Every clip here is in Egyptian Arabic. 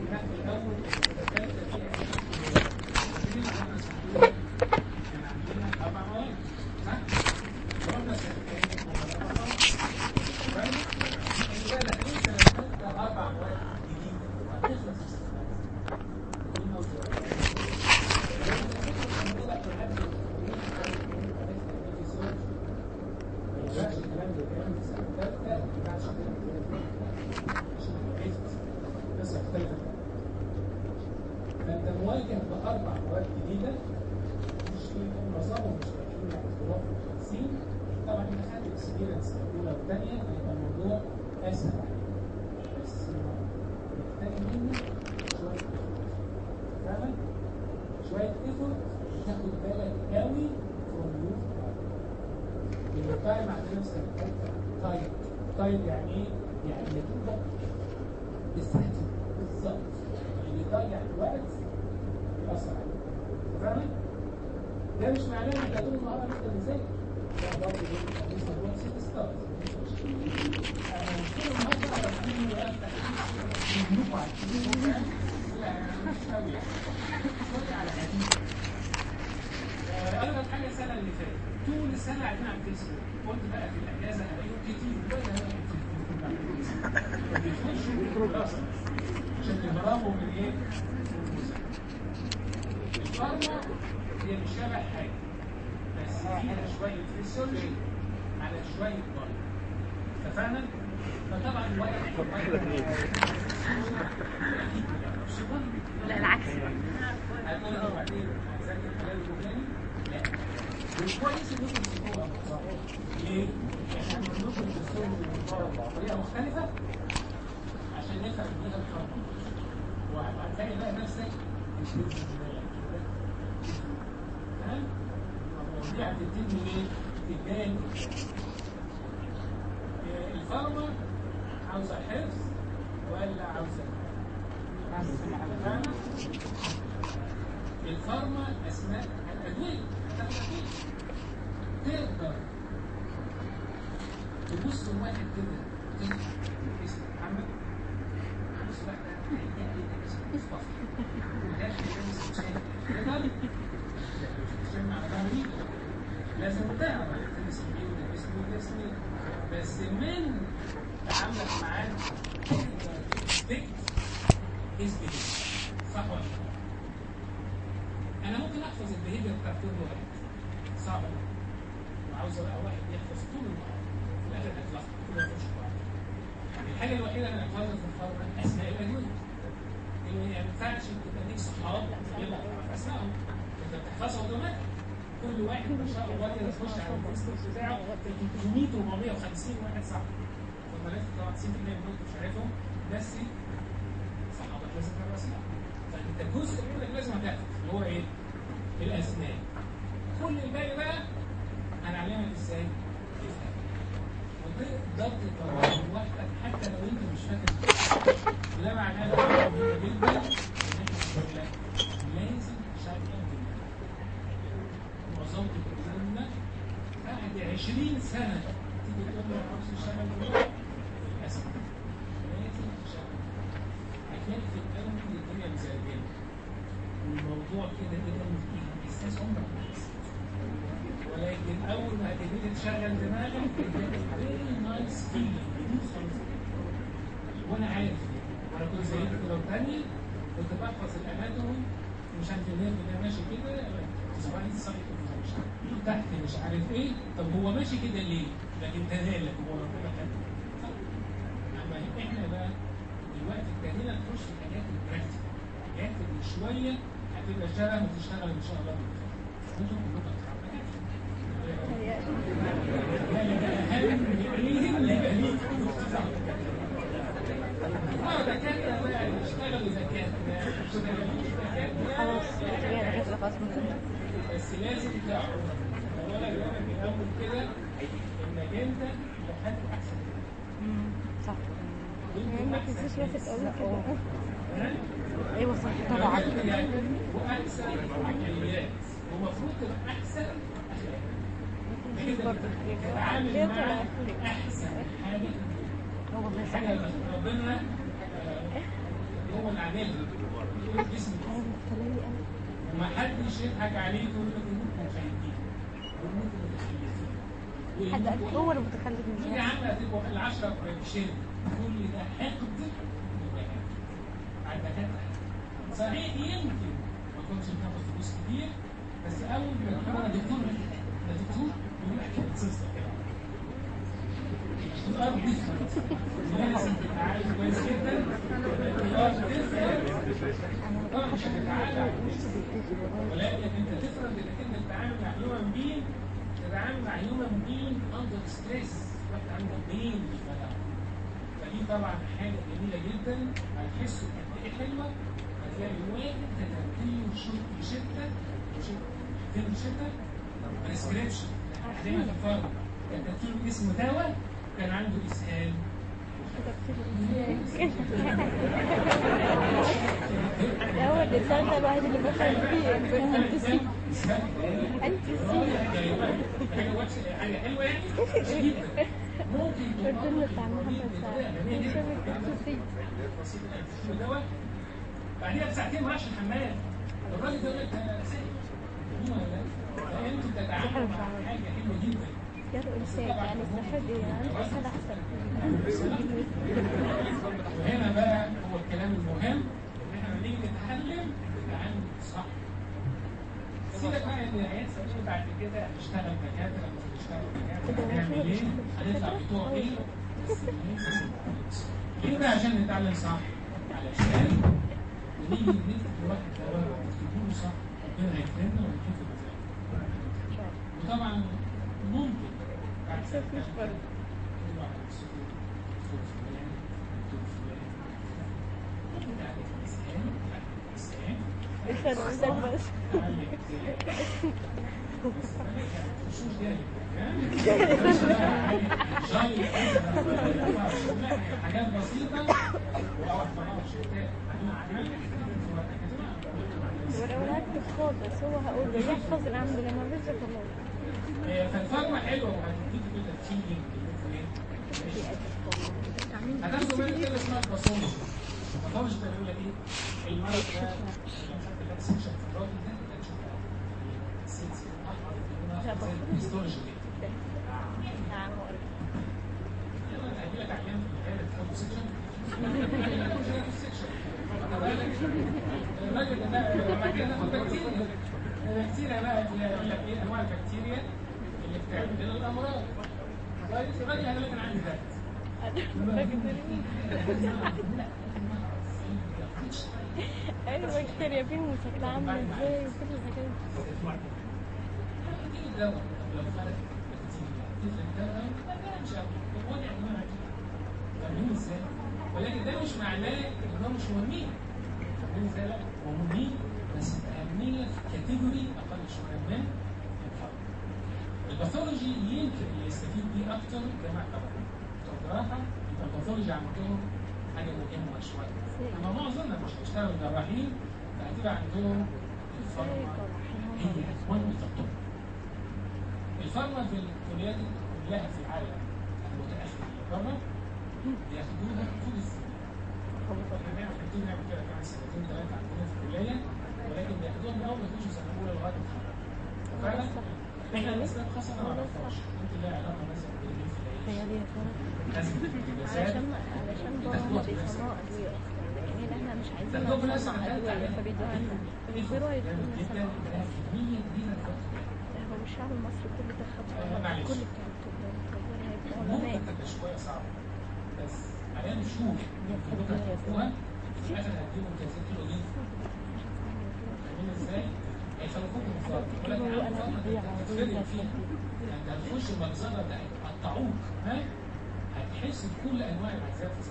تحت الاول الثالثه فيها احنا عندنا اربع مواد صح؟ قلنا سنتين اربع مواد جديده وهتخلص فانت مواجه باربع مواد جديده مش معظمهم مش رايحين على الخلاف الخمسين طبعا انت خدت اكسبيرينس الاولى والثانيه يبقى الموضوع اسهل عليك بس محتاج منك شويه فاهم؟ شويه ايفورت تاخد بالك قوي فروم يور التايم عندنا في سنه ثالثه تايم تايم يعني ايه؟ يعني نتيجه استراتيجي بالظبط اللي يضيع الوقت يأثر عليك فاهم؟ ده مش معناه انك هتقول النهارده انت بتذاكر ده برضه لسه هو ست ستارز انا مش كل النهارده على الفيديو وافتح يهمكوا على الفيديو لا انا مش قوي يعني شويه على قديم اغرب حاجه السنه اللي فاتت طول السنه قاعدين على الفيسبوك قلت بقى في الاجازه هلاقيهم كتير ولا هلاقيهم بيخشوا عشان يهربوا من ايه؟ الفارما هي مش شبه حاجه بس فيها شويه فيسيولوجي على شويه بره اتفقنا؟ فطبعا الولد لا العكس هتقول له بعدين هتذاكر خلال اليومين لا والكويس انكم تسيبوها ليه؟ احنا هنقول لكم تسيبوا بطريقه مختلفه عشان نفهم بيها الفرق وهتلاقي بقى نفسك مش باذن الله تمام؟ المواضيع هتبتدي منين؟ تبان الفارما عاوزه حفظ ولا عاوزه فاهمة؟ الفارما اسماء الادويه تقدر تبص لواحد كده كده اسم محمد بص بقى ده اسم مصطفى ملهاش اسم حسين تقدر حسين على ظهري لازم تعرف ده اسم ايه وده اسم ايه وده اسم ايه بس من تعاملك معاه تقدر تثبت اسم صح ولا لا؟ انا ممكن احفظ البيهيفير بتاع كل واحد صعب وعاوز ابقى واحد يحفظ طول النهار في الاخر هتلخبط كل واحد مش بعض الحاجه الوحيده اللي هحفظها في الفرق اسماء الادويه اللي ما ينفعش تبقى ليك صحاب يلا تعرف اسمائهم انت بتحفظها اوتوماتيك كل واحد ما شاء الله كده تخش على الفيسبوك بتاعه 300 450 واحد صح فما لازم طبعا 90% منهم مش عارفهم بس صحابك لازم تعرف اسمائهم فانت جزء منك لازم هتعرف اللي هو ايه؟ الاسماء كل الباقي بقى هنعلمك ازاي تفهم وتقدر تطلع لوحدك حتى لو انت مش فاكر ده معناه ده مهم جدا ان احنا بنقول لك لازم تشغل معظمة الكلام بعد 20 سنة تيجي تقول له ما اعرفش اشتغل دلوقتي للاسف لازم تشتغل هتلاقي في الاول الدنيا مزعجانه والموضوع كده كده مفيد احساس عمرك ما حسيت ولكن اول ما هتبتدي تشغل دماغك فيري نايس فيلينج وانا عارف وانا كنت زيك كده وتاني كنت بحفظ الاناتومي مش عارف النيرف ده ماشي كده اسبوعين صحيح مش عارف تحت مش عارف ايه طب هو ماشي كده ليه؟ لكن تنالك هو ربنا كده اما احنا بقى دلوقتي ابتدينا نخش في الحاجات البراكتيكال الحاجات اللي شويه هتبقى شبه وتشتغل ان شاء الله انتوا كلكم بس لازم تعرف اولا يوم من اول كده انك انت لحد احسن صح وانت ما احسن تنسيش واخد قوي كده ها؟ ايوه صح طبعا واحسن عقليات ومفروض تبقى احسن اخلاق تتعامل مع احسن حاجه هو حاجه ربنا آه، هو هو اللي عاملها يقول الجسم كده. ومحدش يضحك عليه يقول لك انتوا مخيبين وانتوا متخلفين حد قال هو اللي متخلف من تيجي زمان عامله تبقوا العشرة قريشين كل ده حقد يبقى على الدكاتره صحيح يمكن ما كنتش بتاخد فلوس كتير بس اول ما تكون انا دكتور ده دكتور يقول لك كده سيستم كده الار ديفرنت لازم تتعالج كويس جدا الار ديفرنت طبعا مش هتتعالج ولكن انت تفرض انك انت بتتعامل مع هيومن بين تتعامل مع هيومن بين اندر ستريس واحد عنده بين مش بلاء فدي طبعا حاجه جميله جدا هتحسوا قد ايه حلوه هتلاقي واحد كتبتله شوط شده كتبتله شده بريسكريبشن دايما في الفرق كتبتله اسم دواء كان عنده اسهال هو الإنسان ده الوحيد اللي بفهم فيه أنت سي أنت سي حاجه وحشه حاجه حلوه يعني مش جدا ممكن الفيلم بتاع محمد سعد الإنسان أنت سي دواء بعديها بساعتين ما راحش الحمام الراجل ده يقول لك انا سيء ولا لا انتوا بتتعاملوا مع حاجه حلوه جدا يا إنسان يعني استفاد إيه يعني أسهل أحسن وهنا بقى هو الكلام المهم ان احنا لما نيجي نتعلم نتعلم صح سيبك بقى ان العيال سألوا بعد كده هتشتغل دكاتره مش هتشتغل دكاتره هنعمل ايه؟ هنطلع بتوع ايه؟ بس لازم ليه بقى عشان نتعلم صح؟ علشان ونيجي نكتب لواحد دواء ونكتبه له صح ربنا هيكرمنا ونشوف ازاي وطبعا ممكن بعد بس مفيش فرق. كل واحد يسوي دكتور فلان دكتور فلان يعني إنسان يعني إنسان الفرق أستاذ بس حاجات بسيطة ولو أنا هكتب خالص هو هقول له يحفظ العمل لما بيزك الله فالفورمة حلوة وهتديك كده تشيلنج هتاخدوا بالك كده اسمها الباثولوجي الباثولوجي ده بيقول لك ايه؟ المرض ده سكشن في الراجل ده ده تشوف السيلز الاحمر زي الهيستولوجي كده يلا انا هجي لك عيان في العياده تاخد سكشن الراجل ده لما كده ناخد بكتيريا البكتيريا بقى يقول لك ايه انواع البكتيريا اللي بتعمل لنا الامراض كويس الراجل هيقول لك انا عندي ذات أيوة بكتيريا فيهم شكلها عامل ازاي وكل الحاجات دي. تيجي الدواء لو فرق بكتيريا تفرق الدواء ما فرقش قوي هو انواع فاهمين ازاي؟ ولكن ده مش معناه ان هم مش مهمين فاهمين ازاي؟ لا هم مهمين بس الاهميه في كاتيجوري اقل شويه من الفرق الباثولوجي يمكن اللي يستفيد بيه اكتر الجماعه طبعا بتوع الجراحه يبقى الباثولوجي عندهم حاجه مهمه شويه اما معظمنا مش هيشتغلوا جراحين فهتبقى عندهم الفارما هي مهمه الطب الفارما في الكليات كلها في العالم المتاخر اللي بره بياخدوها طول السنه احنا بنعمل كتير نعمل كده كمان سنتين ثلاثه عندنا في الكليه ولكن بياخدوها من اول ما يخشوا سنه اولى لغايه التخرج فعلا احنا الاسباب خاصه انا ما اعرفهاش ممكن لها علاقه مثلا بالرغيف هي العيش ليها فرق لازم الجلسات علشان علشان بابا بيصنعوا أدوية أصلا يعني هنا احنا مش عايزين تاخدوها في الناس نصنع أدوية فبيدوها لنا فبيجبروا يدخلوا جدا سنة لها كميه كبيره في الوقت ده. هو الشعب المصري كله آه، تاخد معلش. كل بتاع الطب الطب هيبقوا ممكن علماء تبقى شويه صعبه بس علينا نشوف ممكن تاخدوها في الاخر هتجيبوا كذا كيلو جنيه فاهمين ازاي؟ هيخلفوكم مفرط ولكن هو عندهم أنا فرق ببيع انت عربية هتفرق فيها يعني انت هتخش المجزره ده هيقطعوك ها هتحس بكل انواع العذاب في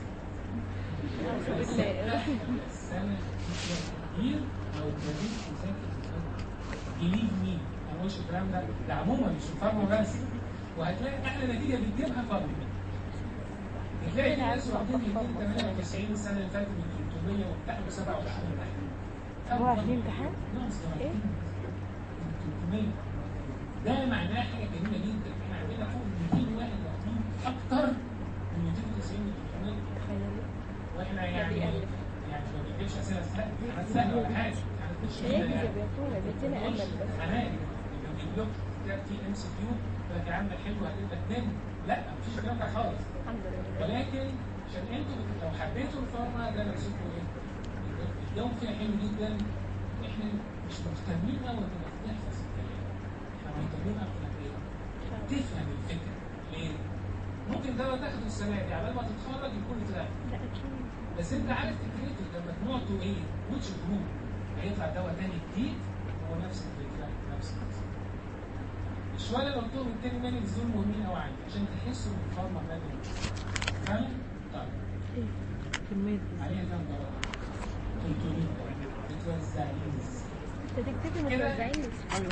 سنتك السنه كبير لو ابتديت تذاكر بليف مي انا مش الكلام ده ده عموما مش الفارما بس وهتلاقي احلى نتيجه بتجيبها فارما هتلاقي في ناس واخدين 298 السنه اللي فاتت من 300 وامتحنوا 27 امتحان 27 امتحان؟ نعم 27 إيه؟ 300 ده معناه حاجه جميله جدا احنا عندنا فوق من 200 واحد واخدين اكتر من 290 من 300 تخيلوا واحنا يعني بيألف. يعني ما تجيبش اسئله سهله امتحانات سهله ولا حاجه امتحانات مش مش شديدة يعني. هيكذب يا طول بيدينا امل بس هناك بيجيب لك كتاب فيه ام سي كيو يقول لك يا عم الحلو هجيب لك اتنين لا مفيش الكلام ده خالص الحمد لله ولكن عشان انتوا لو حبيتوا الفارما ده نفسكم ايه؟ اليوم فيها حلو جدا احنا مش مهتمين قوي انك تحفظ الكلام احنا مهتمين اكتر انك ايه؟ تفهم الفكره ليه؟ ممكن دواء تاخده السنه دي على ما تتخرج يكون اتلغى لا اكيد بس انت عارف فكرته ده مجموعته ايه؟ ويتش جروب هيطلع دواء تاني جديد هو نفس الفكره نفس النظام. الشويه اللي قلتهم التاني مانجز دول مهمين قوي عندي عشان تحسوا ان الفارما بدري. فاهم؟ طيب كمية عليها كام درجه؟ 300 متوزعين انت تكتبي متوزعين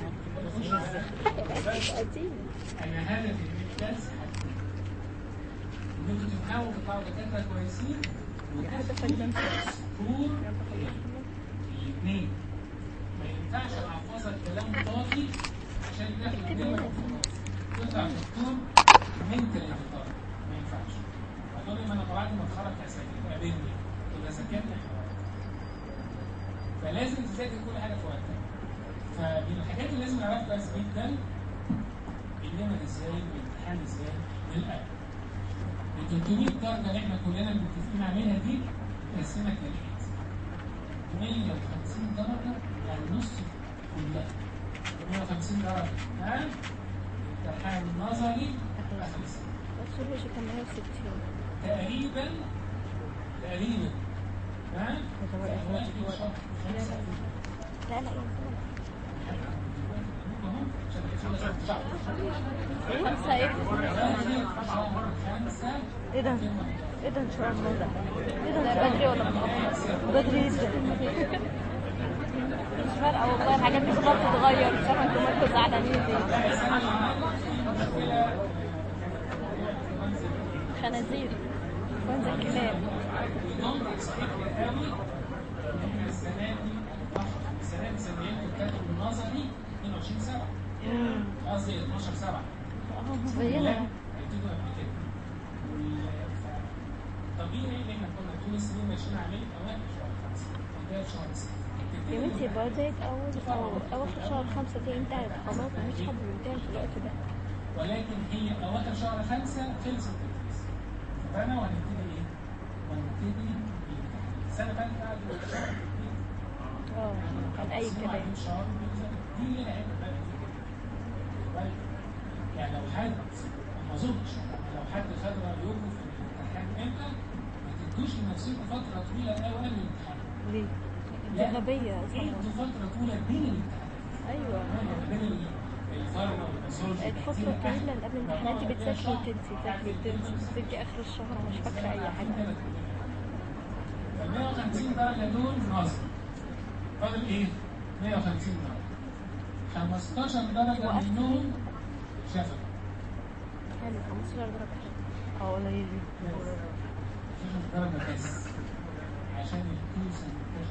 قديم انا هدفي من الدرس حاجتين. انكم تفهموا تطلعوا دكاتره كويسين هدفك ده انت سكور الاثنين ما ينفعش احفظك كلام فاضي عشان تاخد نمره وخلاص تطلع دكتور منتال انفطار ما ينفعش هتقول لي ما انا بعد ما اتخرج هسافر قابلني تبقى ذاكرت حوار فلازم تذاكر كل حاجه في وقتها فمن الحاجات اللي لازم نعرفها كويس جدا النمر ازاي والامتحان ازاي للأهل ال 300 درجه اللي احنا كلنا متفقين عليها دي مقسمه كالاتي 150 درجه يعني نص كلها 150 درجه ها امتحان نظري اخر السنه بس هو شو كان 160 تقريبا تقريبا ها لا لا خمسة ايه ده؟ ايه ده ان شاء الله ده؟ ايه ده ده بدري ولا متأخر؟ بدري جدا مش فارقة والله الحاجات دي كلها بتتغير مش عارفة انتوا مالكوا زعلانين ليه خنازير كنز الكلاب السنة دي السنة دي سنين الكاتب النظري 22 سبعة قصدي 12 سبعة زينا هيبتدوا قبل كده وال- ف- طبيعي ان احنا كنا طول السنين ماشيين عليه اوائل شهر خمسة بداية شهر ستة يا بنتي بداية أول أو أواخر شهر خمسة دي انتهت خلاص مفيش حد بينتهي في الوقت ده ولكن هي اواخر شهر خمسة خلصت التدريس فانا وهنبتدي ايه؟ وهنبتدي الامتحانات السنة اللي فاتت قعدوا شهر اتنين. اه كان أي كلام شهر دي ليها عيب بقى كده. يعني لو حد ما اظنش لو حد خد رايكم في الامتحان امتى ما تدوش لنفسكم فتره طويله قوي قبل الامتحان ليه؟ دي غبية ادوا طبعا فتره طويله بين الامتحانات أيوة يعني بين ال- الفارما والباثولوجي الفترة الطويلة اللي قبل الامتحانات دي بتذاكري وتنسي تذاكري وتنسي تيجي آخر الشهر مش فاكرة أي حاجة ال 150 درجه دول نظر فاضل ايه؟ 150 درجه 15 درجه منهم شفوي حلو 15 درجة اه قليل 15 درجه بس عشان الكوسه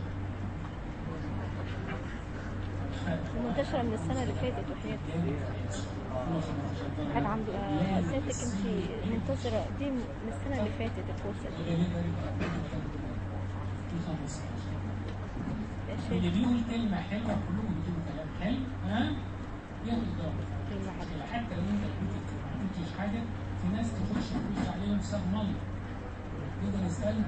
منتشرة من السنة اللي فاتت وحياتي كان عنده آه، سيادتك انت منتظرة دي من السنة اللي فاتت الكورس ده. يا اللي شيخ بيقول كلمة حلوة كلهم بيقولوا كلام حلو ها ياخد درجة كلمة حلوة. حتى لو انت قلت ما قلتش حاجة في ناس تخش تخش عليهم ساب مية نقدر نسألها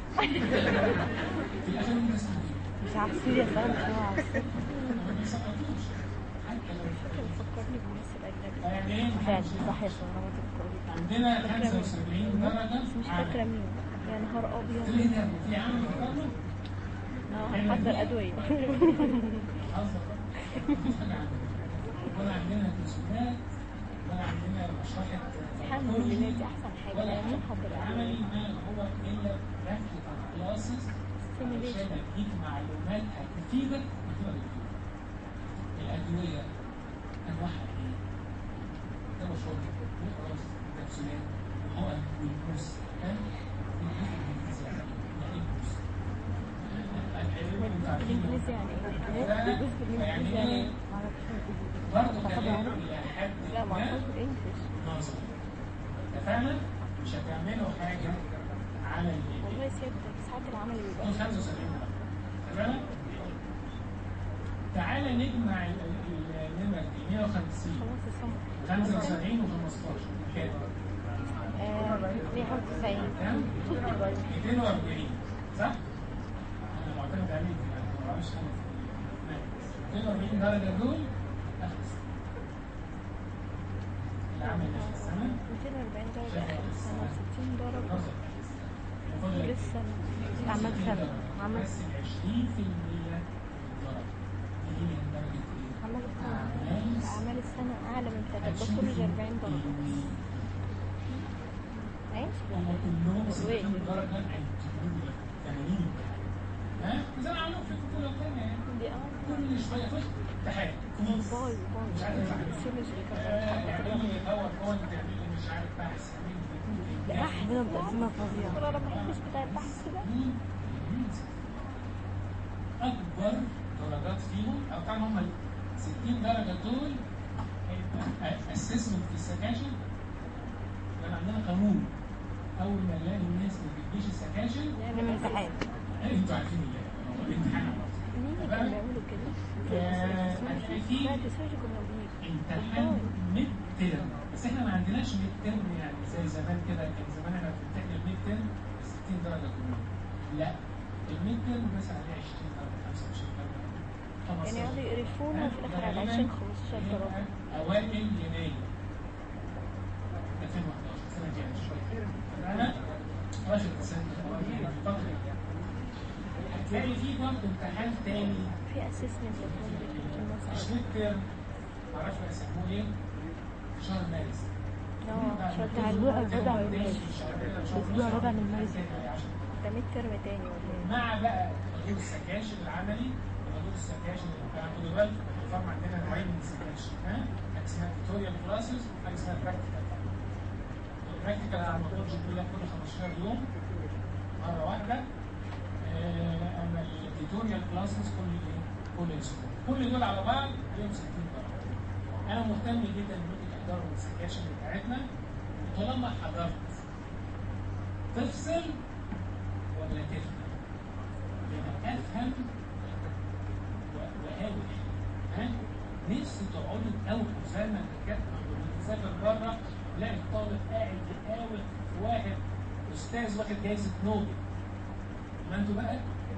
في الآخر مين اسمه ايه؟ مش عارفين يا سلام مش عارفين ما بيسقطوش حتى لو فكرني بممثل أجنبي يعني ايه فعلا صح يا سلام ما تذكرني عندنا 75 درجة بس مش فاكرة مين يا نهار أبيض ليه ده في عامل فكرنا؟ اه حضر أدوية حظك مفيش حاجة عندنا ولا عندنا تسويقات ولا عندنا مشرحة الحمد لله دي أحسن حاجة ولا لأن حاجة حضر عملي أدوية ما هو إلا براكتيكال كلاسز عشان سيميليشن أديك معلومات هتفيدك وتبقى دكتور الأدوية أنواعها إيه؟ ده مشروع خلاص كبسولات وحقن والكورس كان الجزء الإنجليزي يعني إيه كورس؟ بالإنجليزي يعني إيه؟ الجزء بالإنجليزي يعني إيه؟ برضه كلام إلى حد لا ما ما أعرفش بالإنجليش نظري اتفقنا؟ مش هتعملوا حاجة على ال والله سيادتك ساعات العمل دول بيبقى 75 درجة تعالى نجمع ال- ال- النمر دي 150 خلاص الصمت 75 و15 كام؟ آه 195 كام؟ 240 صح؟ انا معتمد عليك يعني ما بعرفش انا في 240 درجه دول اخر السنه العمل اخر السنه 240 درجة آخر السنة 60 درجة نظر طول السنة أعمال سنة عمل بس ال 20% درجه دي هي درجه ايه؟ أعمال السنة أعمال السنة أعلى من كده بس مش 40 درجة إيه؟ هم كلهم 60 وين؟ درجه هيجيبوا لك 80 ها؟ زي ما عملوا في البطوله الثانيه يعني دي اه كل شويه خش امتحان كويس باي باي مش عارف اعمل سيمجري آه، كمان اعمل لي باوربوينت اعمل لي مش عارف بحث اعمل لي لا احنا بتقسيمة فظيعة انا ما بحبش بتاع البحث ده مين؟ مين؟ اكبر درجات فيهم او طبعا هم ال 60 درجه دول اسسمنت في السكاشن كان عندنا قانون اول ما نلاقي الناس ما بتجيش السكاشن نعمل امتحان انتوا عارفين اللي هو الامتحان على طول. مين اللي كانوا بيعملوا كده؟ آه، هتلاقي فيه لا دي سيرجي كنا بنيجي امتحان ميد ترم بس احنا ما عندناش ميد ترم يعني زي زمان كده كان زمان احنا بنمتحن الميد ترم ب 60 درجه كلهم لا الميد ترم بس عليه 20 درجه 25 درجه 15 يعني يقعدوا يقرفونا وفي الاخر على غالباً 20 15 درجة هيبقى اوائل يناير 2011 السنه دي يعني شويه انا واخد سنه اوائل يناير الفتره دي. هتلاقي فيه برضه امتحان تاني في اسسمنت في مش مصر ميد ترم معرفش بقى يسموه ايه في شهر مارس اه شوية الاسبوع الرابع من المارس الاسبوع الرابع من المارس ده ميد ترم تاني ولا ايه؟ مع بقى حضور السكاشن العملي وحضور السكاشن بتاع خدوا بالكم الفارم عندنا نوعين من السكاشن ها حاجه اسمها توتوريال كلاسز وحاجه اسمها براكتيكال البراكتيكال على الموضوع بيقول لك كل 15 يوم مره واحده آه، اما التوتوريال كلاسز كل ايه؟ كل اسبوع كل دول على بعض ليهم 60 درجه انا مهتم جدا انكم تحضروا السكاشن بتاعتنا وطالما حضرت تفصل ولا تفهم لما افهم و- واهاوش ها نفسي تقعدوا تقاوحوا زي ما الدكاتره لما بتسافر بره تلاقي الطالب قاعد يقاوح في واحد استاذ واخد جايزه نوبل ما انتوا بقى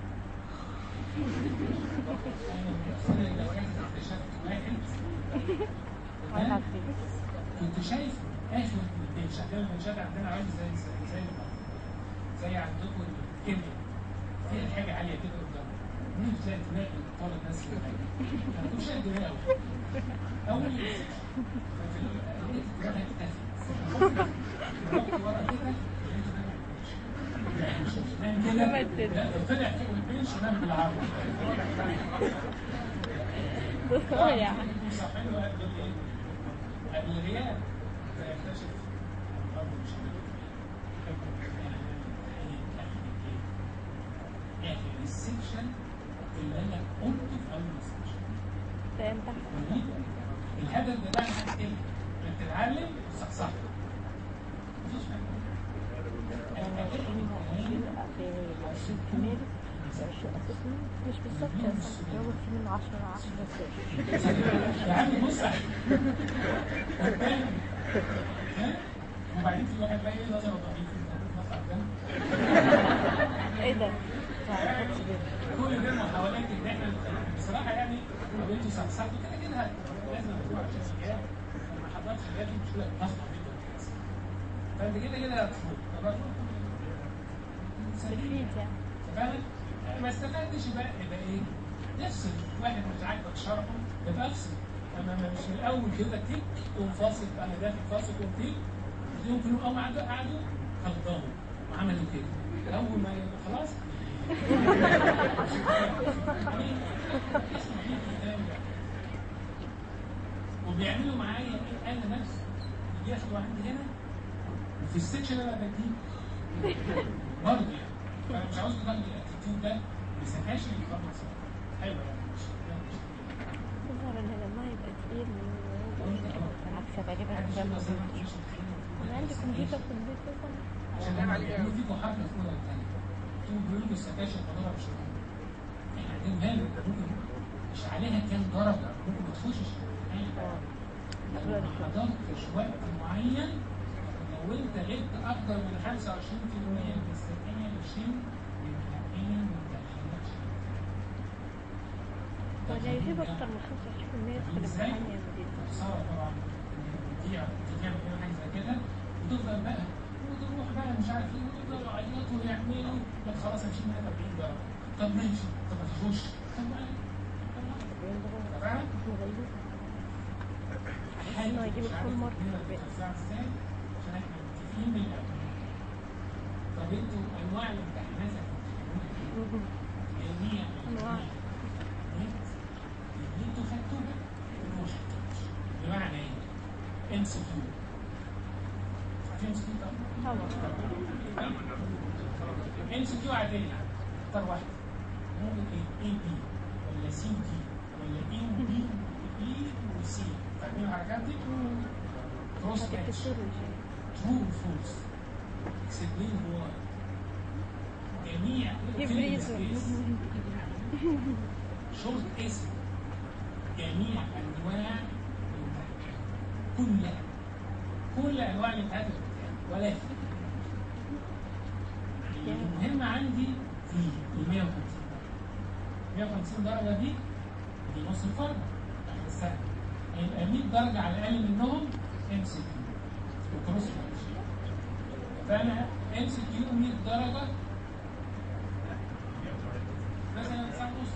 انا من السنه اللي فاتت اكتشفت واحد وانا تمام؟ عارفين كنت شايف اخر البنشات دايما البنشات عندنا عامل زي زي زي زي عندكم الكيمياء فيها حاجه عاليه كده قدامك مين تلاقي دماغ الطالب ناس كده انا كنت شايف دماغه اول سكشن لقيت دماغها اختفت رحت ورا كده لقيت دماغها مش كده لا طلع فوق البنش ونام بالعرض ضايع صاحبه قال لي ايه؟ قبل الغياب فيكتشف الامر مش اخر السكشن اللي انا قلته في اول السكشن ده امتحان الهدف بتاعنا حاجتين انك تتعلم صح مفيش حاجه في كمال مش بالظبط يا صاحبي هو في منه 10 10 ساعات يا عم بص ها؟ وبعدين في واحد بقى ايه نظره ضعيف مطلع الدم ايه ده؟ ما اعرفش ده كل ده محاولات ان احنا بصراحه يعني لو انتوا صحصحتوا كده كده لازم تروح عشان الجهاز لما حضرتش الجهاز دي مشكله ضغط جدا فانت كده كده هتفوت تمام بتفيد يعني فاهم؟ ما استفدتش يبقى يبقى ايه؟ نفصل واحد مش عاجبك شرحه يبقى افصل اما ما مش من الاول كده تيك تقوم فاصل انا داخل فاصل تقوم تيك يوم كلهم قاموا قعدوا قعدوا خضموا وعملوا كده اول ما يبقى خلاص وبيعملوا معايا ايه انا نفسي يجي ياخدوا عندي هنا وفي السكشن انا بديه برضه يعني فانا مش عاوز تاخد الاتيتيود ده بسكاشن يخلص ايوه يعني مش تظهر ان لما يبقى تقيل بالعكس غالبا محدش ده يقدر موجود يعمل مش انا عندي كمبيوتر في البيت طبعا عشان لما بيعملوا فيكم حركه في اولى وثانيه تقوموا بيقولوا لي السكاشن حضرها مش مهم احنا قاعدين مالك ممكن مش عارف عليها كام درجه ممكن ما تخشش الامتحان لو ما حضرتش وقت معين لو انت غبت اكتر من 25% من السنتين الشين يبقى هي ما تدخلكش ولا يجيب أكتر من 25% يدخل الامتحان يا مدير خساره طبعا تضيع تعمل كده حاجه زي كده وتفضل بقى وتروح بقى مش عارف ايه ويفضلوا يعيطوا ويعملوا طب خلاص هنشيل منها 40 درجه طب ماشي طب ما تخش طب ما طب ما فاهم؟ إنه يجيب الفول مارك في البيت. الساعه ازاي عشان احنا متفقين من الاول طب انتوا انواع الامتحانات اللي هتمتحنوها ايه؟ جميع أنواع. الامتحانات اللي انتوا خدتوها وما خدتوهاش بمعنى ايه؟ ام سي كيو عارفين ام سي كيو طبعا؟ طبعا ام سي كيو عاديه اختار واحده ممكن ايه؟ اي بي ولا سي دي ولا اي وبي بي وسي فاهمين الحركات دي؟ كروس هذيك ماتش السيرولوجي true or false explain why جميع Give reason. شورت اسم جميع انواع الامتحانات كلها كل انواع الامتحانات الامتحان ولكن المهم عندي في ال 150 درجه 150 درجه دي دي نص الفرق اخر السنه يبقى 100 درجه على الاقل منهم ام سي كيو وكروس ماتش فانا ام سي كيو 100 درجه مثلا ساعه ونص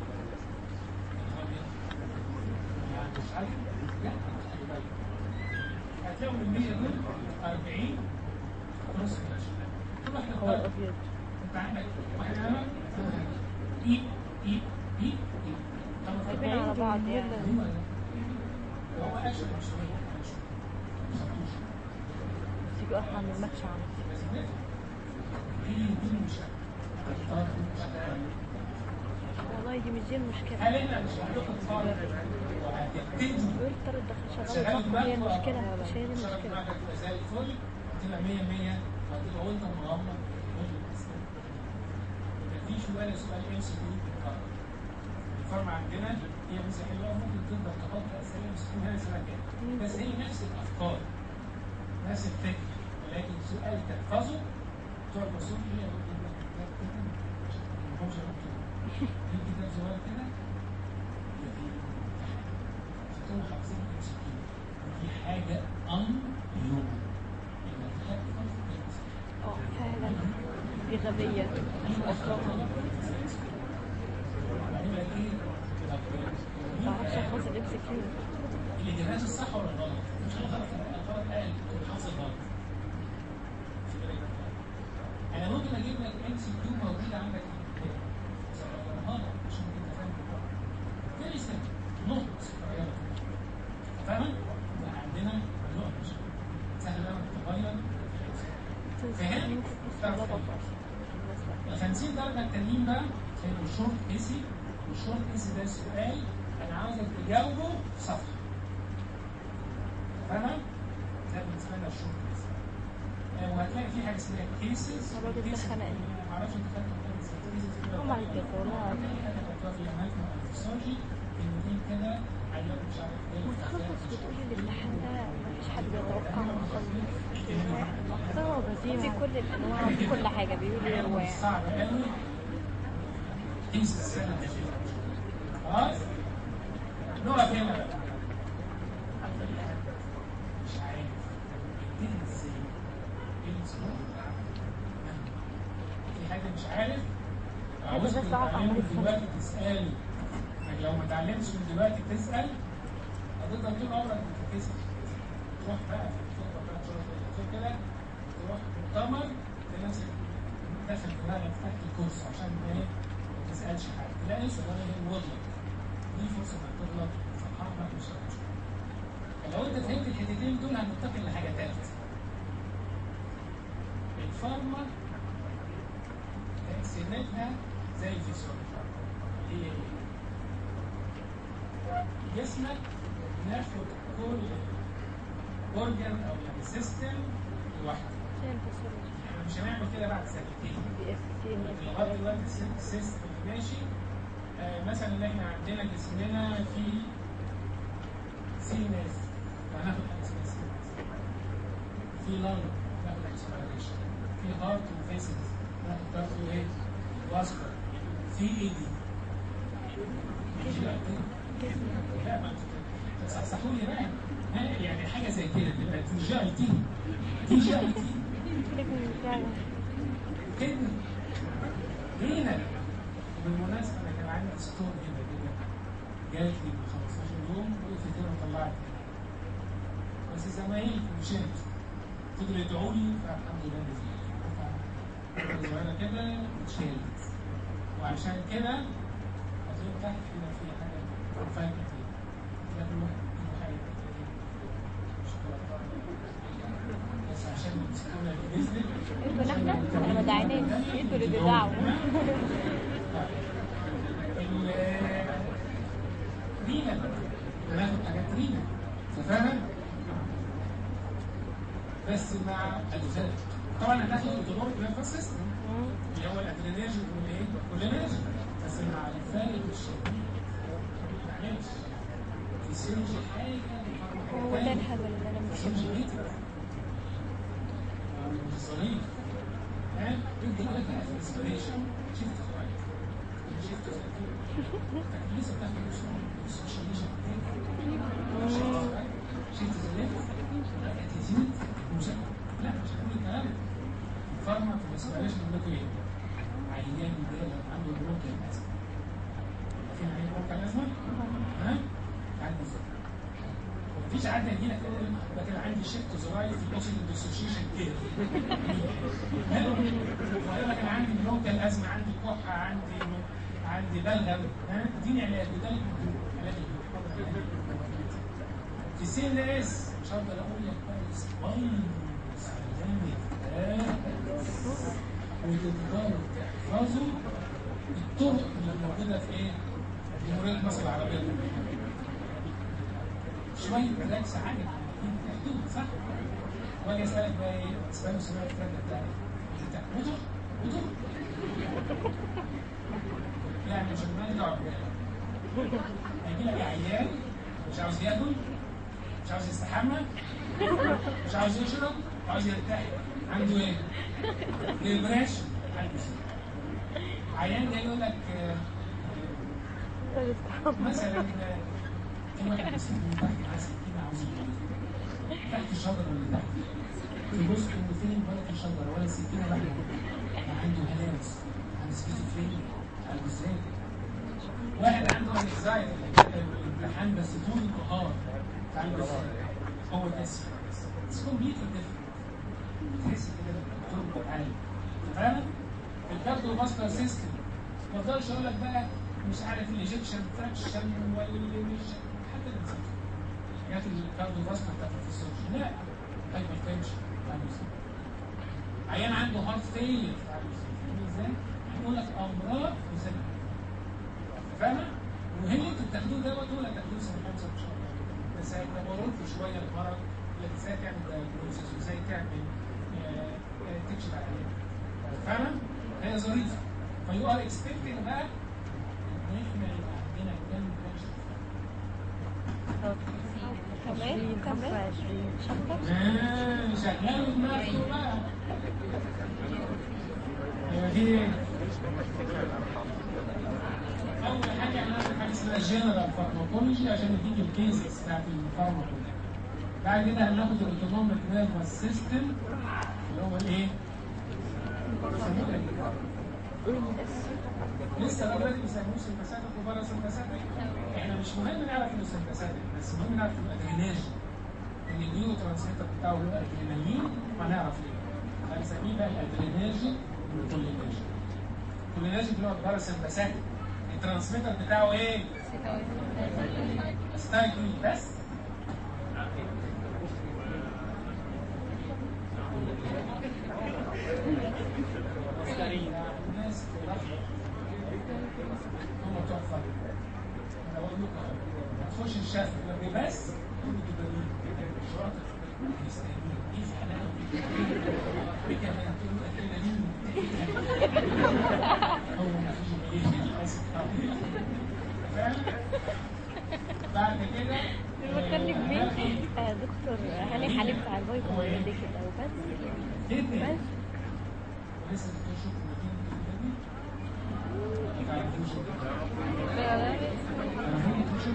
يعني مش عارف لا هتلاقوا من 100 دول 40 كروس ماتش كل واحده هو درجة. الأبيض انت عندك واحد هنا اي اي اي اي طب راكبين على بعض يعني هو ده. وهو اكشن مش هو أكشن. مش هتوش. بس يجي أحلى من الماتش عندي بس نفهم. دي دي مش هتختار مش هتعمل. والله دي مش دي المشكلة هل احنا مش هناخد فرق وهتبتدي بيقول طرد دخل شغال شغال دماغك هي المشكلة مش هي دي شغال المشكلة دماغك تبقى زي الفل هتبقى 100 100 وهتبقى وانت مغمض وانت بتستنى. مفيش ولا سؤال ام سي كيو بيتكرر. الفورم عندنا هي ميزه حلوه ممكن تقدر تحط اسئله ام سي كيو هنا سنه كام بس هي نفس الافكار نفس الفكر ولكن سؤال تحفظه بتوع الرسول هي برضه كده كتاب كده مش مش مكتوب في كتاب صغير كده يبقى فيه امتحان فتقوم حافظين ام سي كيو ودي حاجه ان هيومن انك تحفظ ام سي كيو اه فعلا دي غبية وبعدين بقى ايه ما بعرفش أحفظ الإم سي كيو الإجابات الصح ولا الغلط؟ مش الغلط الغلط قال كنت حافظ الغلط. مش كده يبقى غلط. أنا ممكن أجيب لك ام سي كيو موجود عندك في الكتاب. بس أنا غلط عشان أنت فاهم الغلط. فيري سيمبل نقط صغيرة كده. فاهمة؟ يبقى عندنا نقط مش سهل أوي تتغير فهمت؟ ممكن بس تعرف لخبط تغير. أصلا ال 50 درجة التانيين بقى هيبقوا شورت ايسي والشورت ايسي ده سؤال أنا عاوزك تجاوبه في صفحة. فاهمة؟ ده بالنسبة لنا الشورت ايسي. آه، وهتلاقي في حاجة اسمها كيسز الراجل ده خنقني. معرفش انت خدت ولا لسه. هم هيتجوزوها خدتوها في جامعات الفسيولوجي إن دي كده عيال مش عارف ايه وتخلص بتقول الامتحان ده مفيش حد بيتوقع نخلص هو بزيم في كل الانواع وفي كل حاجه بيقول لي هو يعني صعب قوي قيس السنة خلاص نقف هنا بقى مش عارف ابتدي ازاي ايه الاسلوب في حاجة مش عارف عاوزك بس أعرف أعمل تتعلموا الفرق. دلوقتي تسأل يعني لو ما اتعلمتش من دلوقتي تسأل هتفضل طول عمرك بتتكسف تروح بقى في الخطبة بقى تروح في كده تروح مؤتمر تلاقي نفسك داخل دماغك تحت الكرسي عشان ايه ما تسألش حد تلاقي نفسك ولا ايه وضلك دي فرصة انك تغلط فرحانك مش هتشوف فلو انت فهمت الحتتين دول هننتقل لحاجة تالتة الفارما تقسيمتها زي الفسيولوجي هي ايه؟ جسمك ناخد كل اورجان او يعني سيستم لوحده زي الفسيولوجي احنا مش هنعمل كده بعد سنتين بي اف تي لغايه دلوقتي السيستم اللي ماشي آه مثلا ان احنا عندنا جسمنا في سي ناس فهناخد حاجه اسمها سي ناس في لانج ناخد اكسبيريشن في هارت وفيسز ناخد برضه ايه؟ واسكر في اي دي لا ما تصحصحوا لي بقى ها، يعني حاجه زي كده تبقى تي جي اي تي تي جي اي تي كده هنا بالمناسبه انا كان عندي ستور هنا كده جات لي من 15 يوم وقفت هنا وطلعت بس زمايلي مشيت فضلوا يدعوا لي فالحمد لله نزلت صغيره كده اتشالت وعشان كده هتلاقوا تحت هنا في حاجه فايت كتير ده كل واحد له حاجه كتير. بس عشان السكونه اللي نزلت انتوا احنا احنا ما دعيناش انتوا اللي بتدعوا رينا هناخد حاجات رينا فاهم بس مع الفرق طبعا هناخد الاوتونوميك نيرفس سيستم اللي هو الادريناجين والايه والكولينرجين بس مع الفارق الشديد ما نعملش فيسيولوجي حاجه هو ده الحلو اللي انا مش فيسيولوجي ميتر مش ظريف ها انت لك بقى في الانسبريشن شفت خرايط شفت لسه بتاخد السوشياليشن شفت زلات اتيتيود لا مش هقول الكلام فارما في الانسبريشن بيقول لكم ايه عيان ده عنده بروكن ازمه في عيان بروكن ازمه ها عندي ازمه مفيش عادة يجيلك تقول ده كان عندي شيفت زراير في الاوسيد ديسوشيشن كده ويقول لك انا عندي برونكال ازمه عندي كحه عندي عندي بلغم ها اديني علاج وده اللي بيدوه علاج الهدوء. في سي ان اس مش هفضل اقول لك بقى سباين سلامة وتقدروا تحفظوا الطرق اللي موجوده في ايه؟ في جمهوريه مصر العربيه شويه ريلاكس عادي محدود صح؟ واجي اسالك بقى ايه؟ اسالك سؤال الفرد بتاعي بتاع وضوء وضوء يعني مش المال دعوه هيجي لك عيان مش عاوز ياكل مش عاوز يستحمى مش عاوز يشرب عاوز يرتاح عنده ايه؟ ديبريشن عيان جاي يقول لك آه، مثلا آه، في واحد مسكين من تحت معاه سكينه عاوز يجيبها. تحت الشجره اللي تحت تبص انه فين ولا في شجره ولا سكينه ولا حاجه عنده هلاوس عنده سكيزوفرينيا عنده ازاي واحد عنده انكزايتي الامتحان بس طول النهار عنده ازاي هو ده اتس كومبليتلي ديفرنت تحس كده بالدكتور عالي فاهم الكارديو فاسكولار سيستم ما اقدرش اقول لك بقى مش عارف الايجكشن فراكشن واللي مش حتى الانسان حاجات الكارديو فاسكولار بتاعت الفسيولوجي لا هايبر تنشن عيان عنده هارت فيلير ازاي؟ هنقول لك امراض مسببه فاهمه؟ وهي اللي انتوا بتاخدوه دوت ولا تاخدوه سنه خمسه ان شاء الله بس هيتطوروا في شويه المرض لك ازاي تعمل دايجنوستس وازاي تعمل آه، آه، تكشف عليه فاهمه؟ هي ظريفه فيو ار اكسبكتنج بقى ان احنا يبقى عندنا كام برانش كمان كمان شكرا آه، شغال دماغه بقى يبقى في ايه؟ اول حاجه هناخد حاجه اسمها جنرال فارماكولوجي عشان نديك الكيسز بتاعت الفارماكولوجي بعد كده هناخد الاوتونوميك نيرفس سيستم اللي هو الايه؟ بيسموه ايه؟ لسه لغايه دلوقتي بيسموه سمباثيك وبارا سمباثيك احنا مش مهم نعرف انه سمباثيك بس مهم نعرف انه ادريناجي ان النيورو ترانسميتر بتاعه هو ادرينالين وهنعرف ليه هنسميه بقى الادريناجي والكوليناجي الكوليناجي اللي هو البارا سمباثيك الترانسميتر بتاعه ايه؟ ستايكل بس الناس هم تحفه انا بقول لكم هتخش الشاف لما بس هم دوبامين شاطر مستنيين ايه في حلاوه ايه كمان تقول له ادرينالين هو ما فيش ايه للاسف بعد كده بفكرني بمين؟ آه، دكتور هاني حليم بتاع الفيتامين دي كده وبس جدا بس ولسه بتشوف روتين الجديد تعرفوش لا، تعرفوني تشوف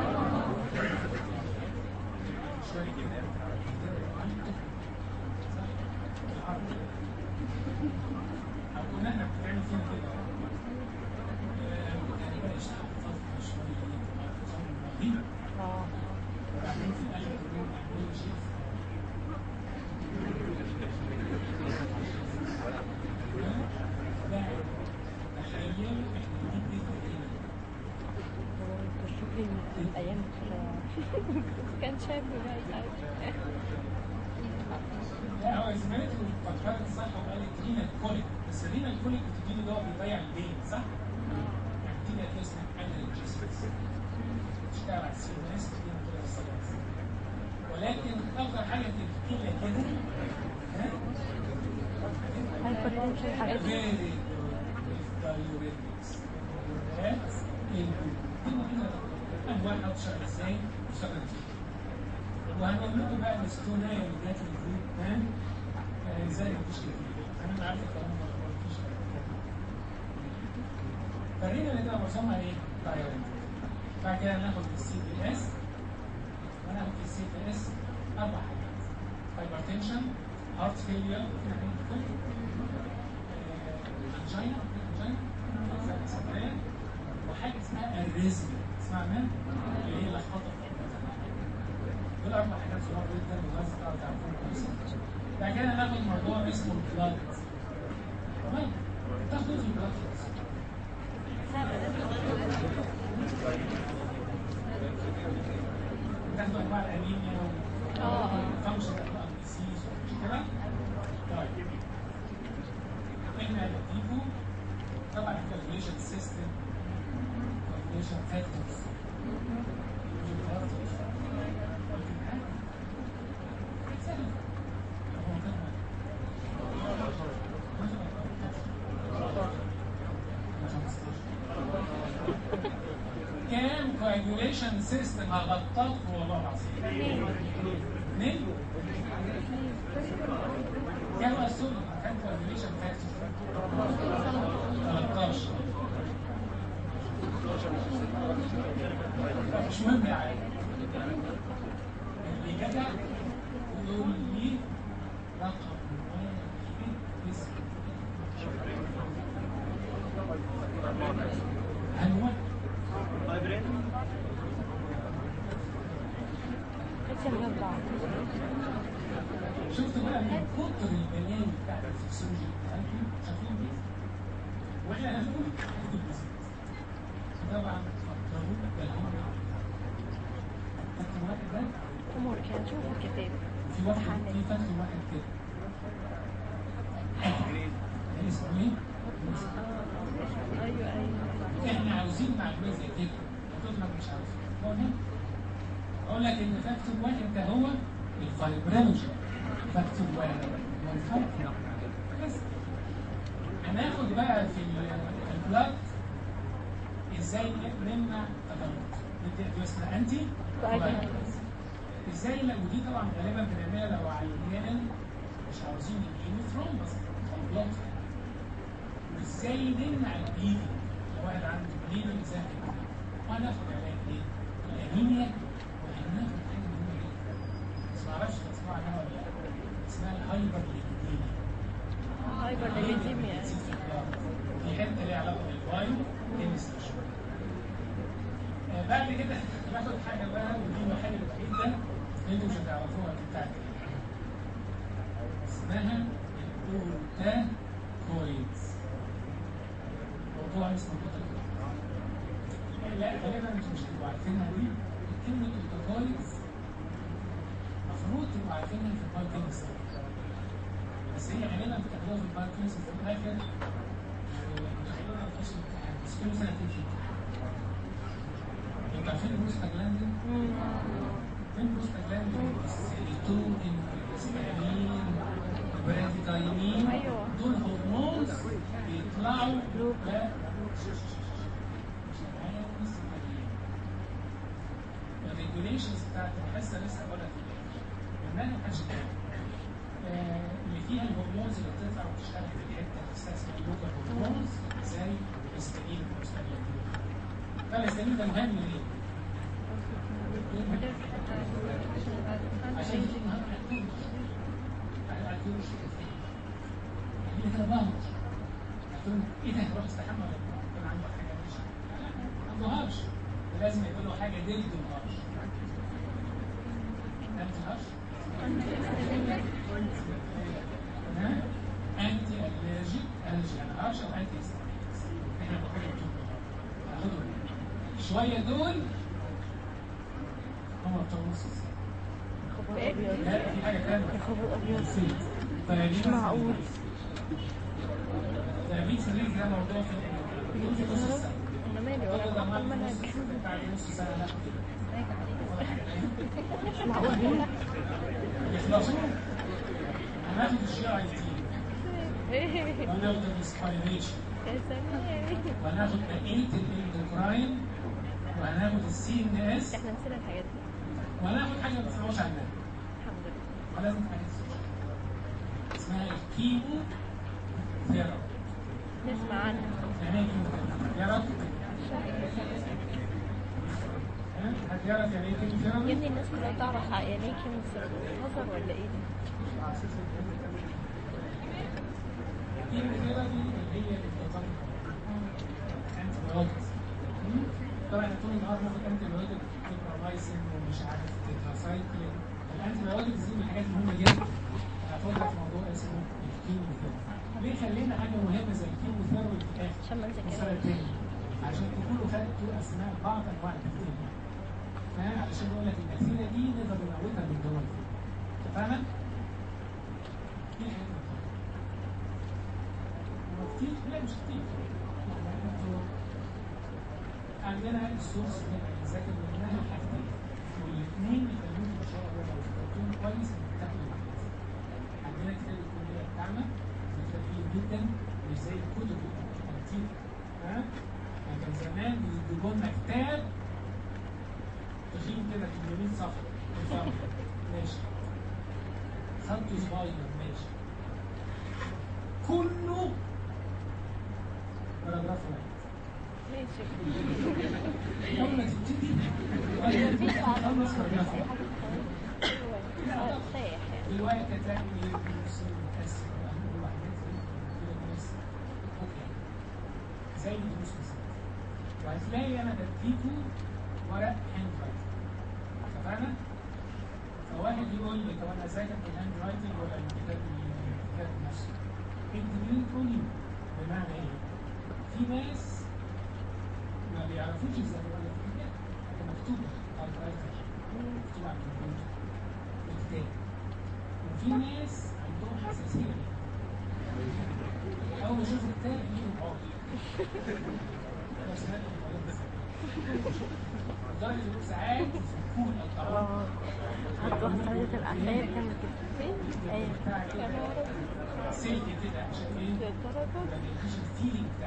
شوية كده أو كنا احنا بنعمل فينا كده آه، كان بقى يشتغل فترة شوية رهيبة اه وبعدين في الآخر كلهم يعملوا شيء تخيل احنا بنجيب ايه شوفي الايام كان شاب بقى ساعتها لا هو زمانك فكرت صح وقالت رينا الكوليك بس رينا الكوليك بتجيب اللي هو بيضيع البين صح؟ يعني بتيجي هتلاقي اسمها انالجيسكس بتشتغل على السي ام اس بتجيب كده الصلاة ولكن افضل حاجه تبتدي كده ها؟ هايبرتنشن حاجات دي. Very good diuretics. That's انواع بتشتغل ازاي بتشتغل فيه وهنقول لكم بقى الاستونايه اللي جات لي في ها آه، ازاي بتشتغل فيه انا عارف الكلام ده ما قلتش فرينا اللي ده معظمها ايه؟ diuretic. بعد كده ناخد السي بي اس وناخد في السي بي اس اربع حاجات هايبرتنشن هارت فيلير انجينا انجينا صدريه وحاجه اسمها الريزمي اسمها مين؟ اللي هي لخبطه في القلب. دول اربع حاجات صغار جدا ولازم تعرفوا تعرفوهم كويس بعد كده ناخد موضوع اسمه البلاد تمام تاخد ايه في البلاد تاخدوا انواع الانيميا اه وفانكشن انواع الديسيز مش كده؟ طيب احنا هنديكوا طبعا الكالكوليشن سيستم كالكوليشن فاكتورز كام كوagulation سيستم هغطاك والله العظيم اثنين كام اصول كام كوagulation فاكتور 13 مش مهم يعني اللي جدع يقول لي رقم واحد اسمه عنوان كنت مربع شفت بقى من كتر البلاوي بتاعت الفسيولوجي بتاعتهم شايفين دي واحنا هنقول هنقول بس طبعا فكروا بالهم فاكر واحد ده امور كان شوف الكتاب في واحد في فاكر واحد كده ده اسمه ايه؟ ايوه ايوه احنا عاوزين معلومات زي كده هتطلع مش عارف هو هنا اقول لك ان فاكتور واحد ده هو الفايبرينوجين فاكتور واحد هو الفاكتور بس هناخد بقى في ال- البلاد ازاي نمنع تجلط ندي ادويه اسمها انتي كويس. ازاي لا ودي طبعا غالبا بنعملها لو عيان مش عاوزين يجيبوا ثرومبس او بلاد وازاي نمنع البليدنج لو واحد عنده بليدنج زي كده وهناخد علاج ايه؟ الانيميا وهناخد حاجه مهمه جدا بس ما اعرفش تسمع عنها ولا لا اسمها الهايبر ليبيديميا هايبر ليبيديميا في حته ليها علاقه بالفايو كيمستري شويه آه، بعد كده ناخد حاجه بقى ودي الوحيده الوحيده اللي انتوا مش هتعرفوها بتاعت اسمها البروتاكويدز موضوع اسمه بروتاكويدز لا غالبا انتوا مش هتبقوا عارفينها دي كلمه بروتاكويدز المفروض تبقوا عارفينها في البايوكيمستري بس هي غالبا بتاخدوها في البايوكيمستري في الاخر متخيلين مفيش امتحان بس كل سنه بتمشي امتحان انتوا عارفين البروستاجلاندين؟ فين البروستاجلاندين؟ السيروتونين الهستامين البراديكاينين أيوة. دول هرمونز بيطلعوا لوب. لا مش معايا بروستاجلاندين. الريجوليشنز بتاعت الحصه لسه بقولها في المنهج ما كانش كده. آه، اللي فيها الهرمونز اللي بتطلع وتشتغل في الحته اللي اسمها اللوكال هرمونز زي الاستامين والمستامين فالاستامين ده مهم ليه؟ عشان يجي النهارده هتكون هتكون يعني كده بهرش هتقول ايه ده روح استحمى ولا يكون عندك حاجه مش ما ظهرش لازم يقول له حاجه ضد الهرش ده الهرش تمام انتي الرجيك الرجي يعني هرش او انتي هيستامينز احنا بناخدهم هناخدهم شويه دول هم بتوع نص الساعه خبر ابيض لا في حاجه ثانيه يا خبر ابيض نسيت طيب مش معقول تأمين سرير ده موضوع في في نص الساعه انا مالي كل ولا ده بطل ما منهج بعد نص ساعه ناخد مش معقول يخلصوا هناخد الشيء اي تي وناخد الاسبايريشن يا سلام وهناخد بقيه الاندوكراين وهناخد السي ان اس احنا نسينا الحاجات دي وهناخد حاجه ما تسمعوش عنها الحمد لله ولازم حاجه تسمعوش اسمها الكيمو ثيرابي نسمع عنها يعني ايه كيمو ثيرابي؟ يا رب ها؟ حد يعرف يعني ايه كيمو يا ثيرابي؟ ابني الناس كلها تعرف يعني ايه كيمو بتهزر ولا ايه ده؟ الكيمو ثيرابي اللي هي الانتقام انتي بايوتكس طبعا احنا طول النهار بناخد انتي بايوتك تيبرامايسين ومش عارف تيتراسايكلين الانتي بايوتكس دي من الحاجات المهمه جدا هاخدها في موضوع اسمه الكيمو ثيرابي ليه خلينا حاجه مهمه زي الكيمو ثيرابي في الاخر عشان ما السنه نذاكرهاش الثانيه عشان تكونوا خدتوا اسماء بعض انواع البكتيريا فاهم علشان يقول لك البكتيريا دي نقدر نموتها من جوه فاهمه؟ دي حاجات مهمة. وكتير لا مش كتير يعني انتوا عندنا السورس اللي احنا بنذاكر منها حاجتين والاثنين يخلوكم ان شاء الله لو ذاكرتوهم كويس انك تاخدوا الامتياز. عندنا كتاب الكليه بتاعنا كتاب كبير جدا مش زي الكتب الكتير ها يعني كان زمان بيجيبوا لنا كتاب تخين كده 800 صفحه تفهم ماشي خدته صغير ماشي كله باراجراف واحد ماشي اول ما تبتدي مفيش خلص عربي باراجراف اي واحد حاجة خالص سايح يعني الرواية كتاب يوصل متأثر وأهل وحاجات زي كده بس أوكي زي الدروس بالظبط وهتلاقي أنا بديكوا ورق هاند رايتنج اتفقنا؟ فواحد يقول لي طب أنا أذاكر بالهاند رايتنج ولا الكتاب الكتاب نفسه؟ أنت مين تقول لي بمعنى إيه؟ في ناس ما بيعرفوش يذاكروا ولا في كتاب حاجة مكتوبة على الرايتر مكتوبة على الكمبيوتر كتاب وفي ناس عندهم حساسية أول ما يشوفوا كتاب يجيبوا بعض بس هذا الموضوع بس. لدرجة إنهم ساعات يفكون الطعام اه حتى واحد صاحبتي الأحلام بتعمل كده ايوه بتاع كده سلك كده عشان إيه؟ ما يديش الفيلينج بتاع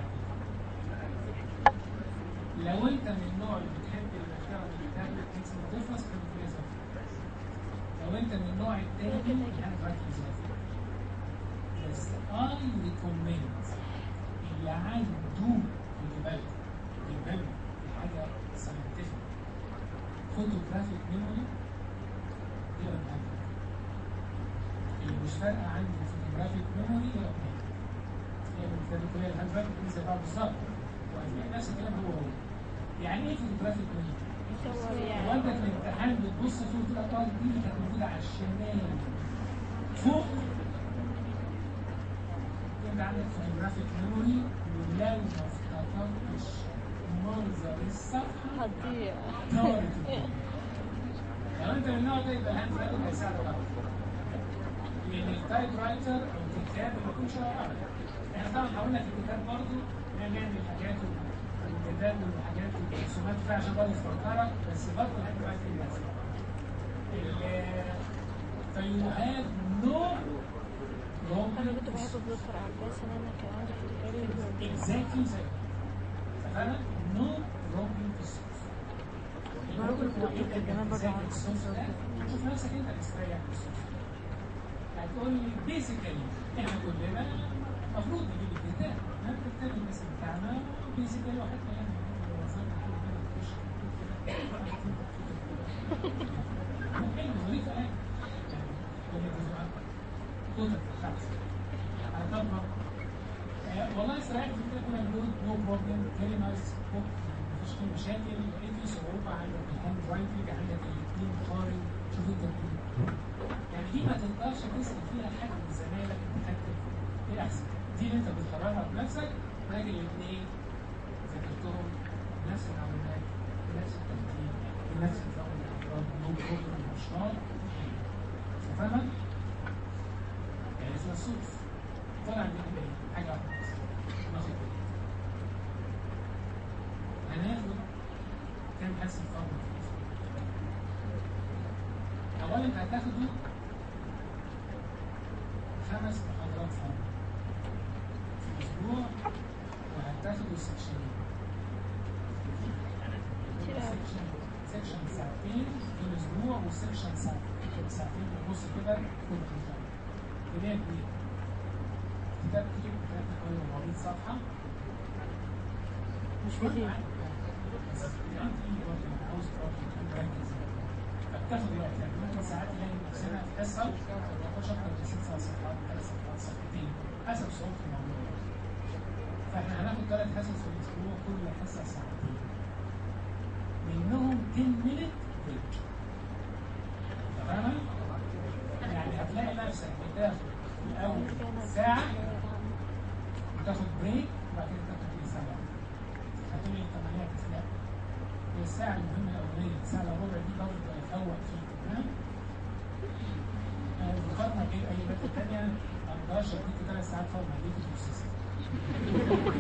لو أنت من النوع اللي بتحب إنك تعمل الكتاب بحيث إنه تخلص في الفيزا لو أنت من النوع التاني يعني ركز بس I recommend اللي عنده خلي بالك يبان حاجة scientific photographic memory يقرا الهاند اللي مش فارقة عنده photographic memory يقرا الهاند هي من كتاب الكلية الهاند رايتنج زي بعض بالظبط وهتلاقي نفس الكلام هو هو يعني ايه photographic memory؟ يصور يعني وانت في الامتحان بتبص فيه وتقول اه دي اللي كانت موجوده على الشمال فوق انت عندك فوتوغرافيك ميموري ولو ما افتكرتش منظر الصفحه هتضيع طارت الدنيا. لو انت من النوع ده يبقى الهاند رايتنج هيساعدك اكتر لان التايب رايتر او الكتاب ما بيكونش ورا احنا طبعا هقول لك الكتاب برضه نعمل حاجات والكتاب والحاجات والرسومات فيها عشان برضه تفكرك بس برضه الهاند رايتنج لازم فيو هاف نو انا كنت بحب الدكتور عباس ان انا كان عندي فوتوغرافي exactly زي فانا نو بروبلم في الصوت برضه كنت دكتور جمال برضه عمل الصوص ده شوف نفسك انت مستريح في الصوص هتقول لي بيسيكالي احنا كلنا المفروض نجيب الكتاب ما الكتاب الناس بتاعنا بيسيكالي واحد يعني حلو ظريفة يعني توتال خمسة هنطبق والله استريحت في كده كنا بنقول نو بروبلم فيري نايس بوك مفيش فيه مشاكل لقيت فيه صعوبة عندك الهاند رايتنج عندك الاثنين قارن شوف انت بتقول يعني دي ما تقدرش تسال فيها حد من زمايلك تتاكد ايه احسن دي اللي انت بتقررها بنفسك راجل الاثنين ذاكرتهم بنفس المعلومات بنفس الترتيب بنفس نظام الاعتراض نو بروبلم مش شرط فاهمة؟ يعني اسمها الصوص طلع من ايه؟ حاجة واحدة بس ناخد بالك هناخد كام حاسة فرق أولا أنت هتاخده خمس محاضرات فرق في الأسبوع وهتاخده سكشنين سكشن سكشن ساعتين في الأسبوع وسكشن ساعتين ساعتين ونص كده كل أسبوع بداية كبيرة كتاب كتير كتاب حوالي 400 صفحة مش كتير بس يعني برضه عاوز تقعد مركز فبتاخد وقت يعني ممكن ساعات نلاقي نفسنا في حصة ما بناخدش أكتر من ست سبع صفحات ثلاث صفحات صفحتين حسب صعوبة الموضوع فاحنا هناخد ثلاث حصص في الأسبوع كل حصة ساعتين منهم 10 minute break تمام؟ يعني هتلاقي نفسك بتاخد في الأول ساعة وتاخد بريك وبعد كده تاخد ايه ساعة هتقولي انت ما هي لا هي الساعة المهمة الأولانية الساعة إلا ربع دي برضه تفوق فيه تمام؟ آه، مقارنة بين أي مادة تانية ما أقدرش أديك ثلاث ساعات فاضي هديك نص ساعة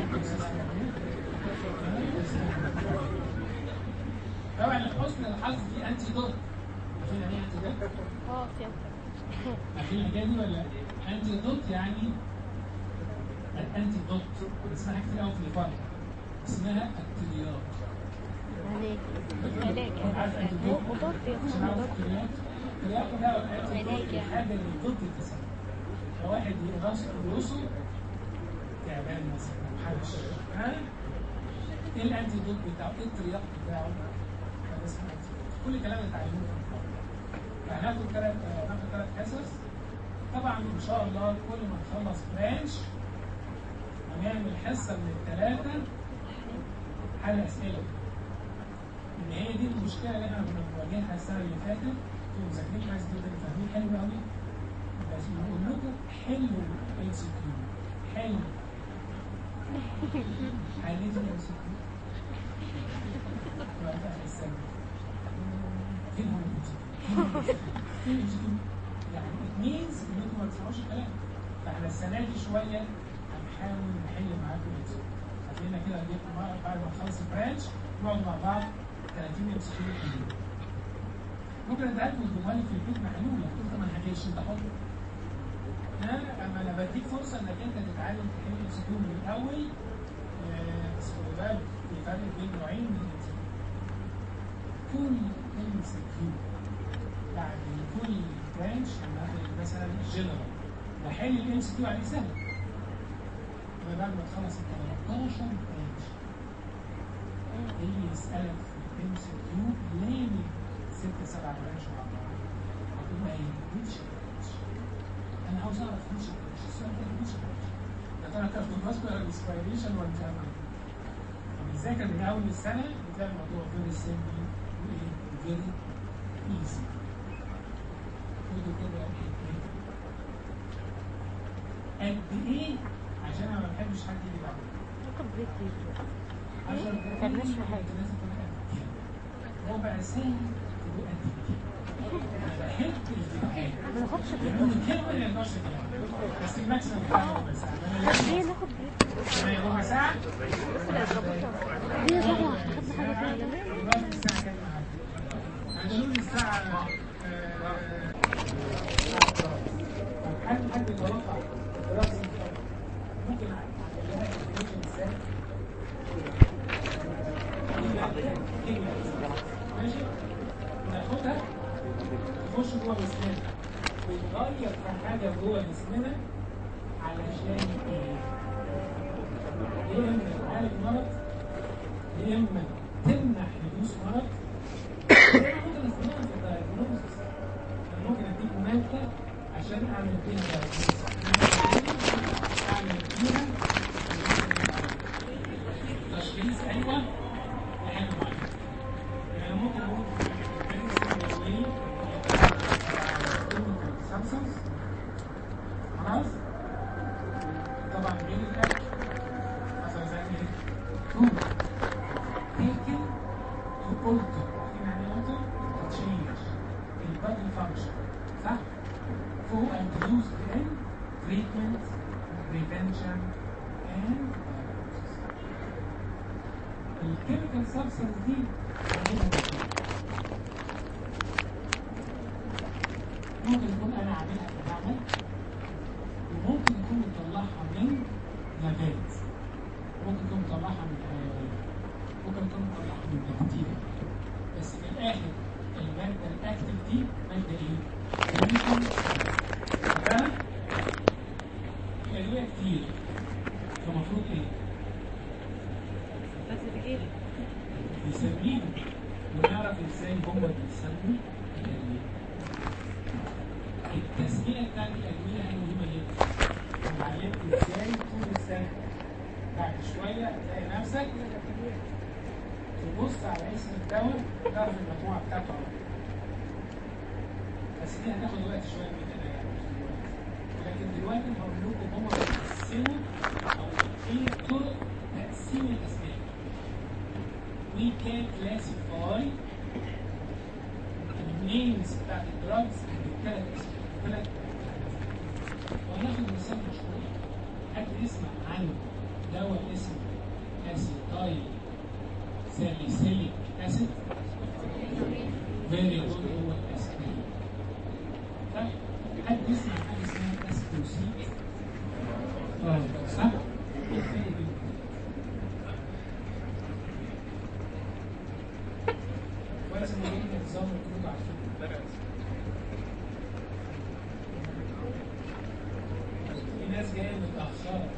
طبعا لحسن الحظ في أنتي دوت عارفين يعني إيه أنتي دوت؟ اه فهمت عارفين الحكايه دي ولا انتي دوت يعني الانتي دوت اسمها كتير قوي في الفرق اسمها الترياق علاج علاج عارف انتي هو دوت مضاد يا عشان أخي، اعرف مضاد الترياق الترياق ده الانتي دوت علاج يعني. الحاجه اللي ضد التسمم لو واحد يغص رؤوسه تعبان مثلا محرش ها ايه الانتي دوت بتاعه ايه الترياق بتاعه هذا اسمه انتي دوت كل الكلام اللي اتعلموه في الفرق فهناخد ثلاث هناخد ثلاث حصص طبعا ان شاء الله كل ما نخلص برانش هنعمل حصه من الثلاثه حل اسئله ان هي دي المشكله اللي احنا كنا بنواجهها السنه اللي فاتت انتوا مذاكرين كويس جدا فاهمين حلو قوي بس بنقول لكم حلوا الام سي كيو حلو حليتوا الام سي كيو وقت اخر السنه فين هو الام سي كيو؟ يعني it means انكم ما تسمعوش الكلام فاحنا السنه دي شويه هنحاول نحل معاكم الامسك خلينا كده اديكم مرة بعد ما نخلص البرانش نقعد مع بعض 30 ام سي ممكن اديها لكم الجمال في البيت محلوله انت ما نحكيش انت حر ها اما انا بديك فرصه انك انت تتعلم تحل ام سي من الاول آه، بس خد بالك في فرق بين نوعين من الام سي كل ام سي بعد كل برانش هناخد مثلا الجنرال وحل الام سي كيو عليه سهل يبقى بعد ما تخلص ال 13 برانش اللي يسألك في الام سي كيو لامي ست سبع برانش مع بعض هتقول له ايه؟ ويتش برانش انا عاوز اعرف ويتش برانش السؤال ده ويتش برانش يا ترى تاخد فاسكولار انسبيريشن ولا تعمل بنذاكر من اول السنه بتلاقي الموضوع فيري سيمبل وايه؟ فيري ايزي خدوا كده قد ايه عشان انا ما بحبش حد يجي بعد ممكن بريك ليه 10 ما دقايق تعملش حاجة. لازم تبقى قد كده ربع ساعة تبقى قد كده انا بحب الفيديوهات ما ناخدش بريك لانه كلمة ما يقدرش كلام بس الماكسيمم بتاعه ربع ساعة أنا ليه ناخد بريك يعني ربع ساعة ليه طبعا خدنا حاجة تانية دلوقتي الساعة كام معاك؟ قالوا لي الساعة حد حد يتوقع دراسة ممكن ماشي تاخدها تخش جوه الاسنان وتغير في حاجه جوه الاسنان علشان ايه؟ يا اما تعالج مرض يا اما تمنع حدوث مرض يا اما ممكن استخدمها في الدايجنوستس انا ممكن اديك ماده عشان اعمل فيها diagnosis. اعمل فيها تشخيص ايوه لحاجه معينه يعني ممكن اقول medicine way substance خلاص طبعا غير الاكل مثلا زي ايه؟ food taken to alter يعني alter to change the body function صح؟ for and used in treatment, prevention and diagnosis. الكيميكال سبستنس دي عاملها كتير. ممكن يكون انا عاملها في المعمل وممكن يكون مطلعها من نبات ممكن يكون مطلعها من حيوان ممكن يكون مطلعها من بكتيريا بس في الاخر الماده الاكتف دي ماده ايه؟ كيميكال ده ادويه كتير فالمفروض ايه؟ بس بتجيلي يسميه ونعرف ازاي هم بيسموا الادويه التسميه بتاعت الادويه هي مهمه جدا وعلمت ازاي طول السنه بعد شويه تلاقي نفسك تبص على اسم الدواء تعرف المجموعه بتاعته على طول. بس دي هتاخد وقت شويه مننا يعني مش دلوقتي. لكن دلوقتي هقول لكم هم بيقسموا او ايه طرق تقسيم الاسماء we can classify the names بتاعت الدراجز بالثلاث اسماء ثلاث وهناخد مثال مشهور حد يسمع عن دواء اسمه اسيتايل ساليسيليك اسيد فيري جود هو الاسبرين صح؟ حد يسمع حاجه اسمها اسبوسيت اه صح؟ very good. كويس ان جبنا نظام الكروت عارفين في ناس جايه متاخره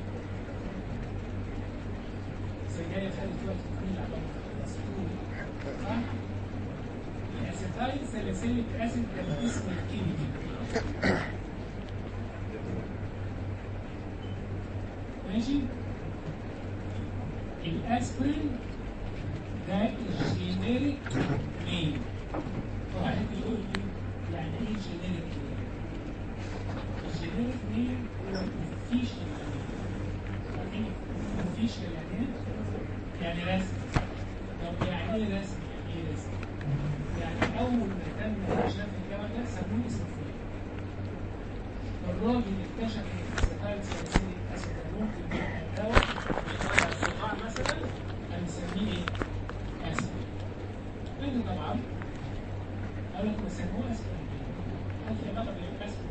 بس جايه خدت وقت طويل على ما تخلص صح؟ الاسيتايل ساليسيليك اسيد ده الاسم الكيميائي ماشي؟ الاسبرين ده الجينيريك نيم واحد يقول لي يعني ايه جينيريك نيم؟ الجينيريك نيم هو الفيشل نيم الفيشل يعني ايه؟ يعني رسم طب يعني ايه رسم؟ يعني ايه رسم؟ يعني اول ما تم اكتشاف الجبل ده سموه اسم فلان الراجل اكتشف ان الاسيتايل ساليسيليك اسيد ممكن يبقى دواء يطلع الصداع مثلا هنسميه ايه؟ اسيد انت طبعا قال لك بس هو اسيد هل في علاقه بالاسيد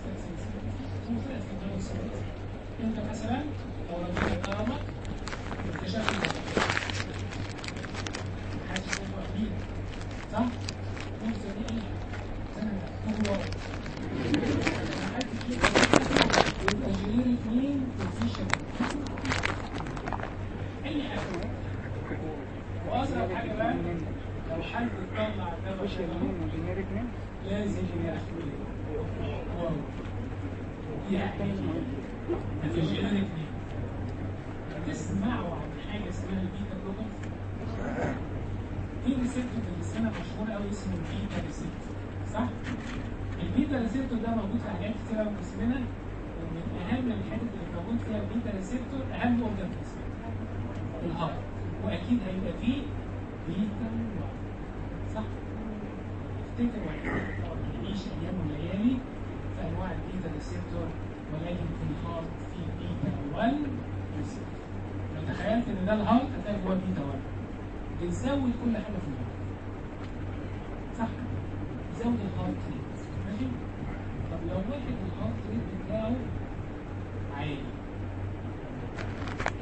انت مثلا لو ربنا كرمك اكتشفت محدش يفرح بيك صح؟ ممكن تسميه ايه؟ هو يبقى جينيريك مين بوزيشن اي حاجه واصعب حاجه بقى لو حد طلع دواء شبهه لازم ياخد واو يعني ده جينيريك مين تسمعوا عن حاجه اسمها البيتا بلوكرز في ريسبتور في السنه مشهور قوي اسمه البيتا ريسبتور صح؟ البيتا ريسبتور ده موجود في حاجات كتير قوي في جسمنا ومن اهم الحاجات اللي موجود فيها البيتا ريسبتور اهم اورجان في جسمنا الهارت واكيد هيبقى فيه بيتا 1 صح؟ افتكر واحد يعيش ايام وليالي في انواع البيتا ريسبتور ولكن في الهارت في بيتا 1 ريسبتور لو تخيلت ان ده الهارت هتلاقي جواه بيتا 1 بتزود كل حاجه في الهارت صح؟ بتزود الهارت ريت ماشي؟ طب لو واحد الهارت ريت بتاعه عالي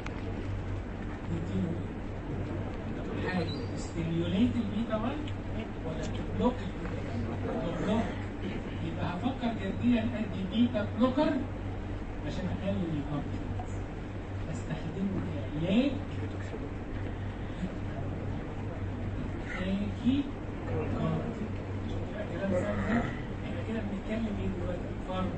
نديله حاجه ستيميوليت البيتا 1 ولا تبلوك تبلوك يبقى هفكر جديا ادي بيتا بلوكر عشان اقلل الكونتنت استخدمه كعلاج تاكي كونتنت شوف بقى كلام فاهم احنا كده بنتكلم ايه دلوقتي فرض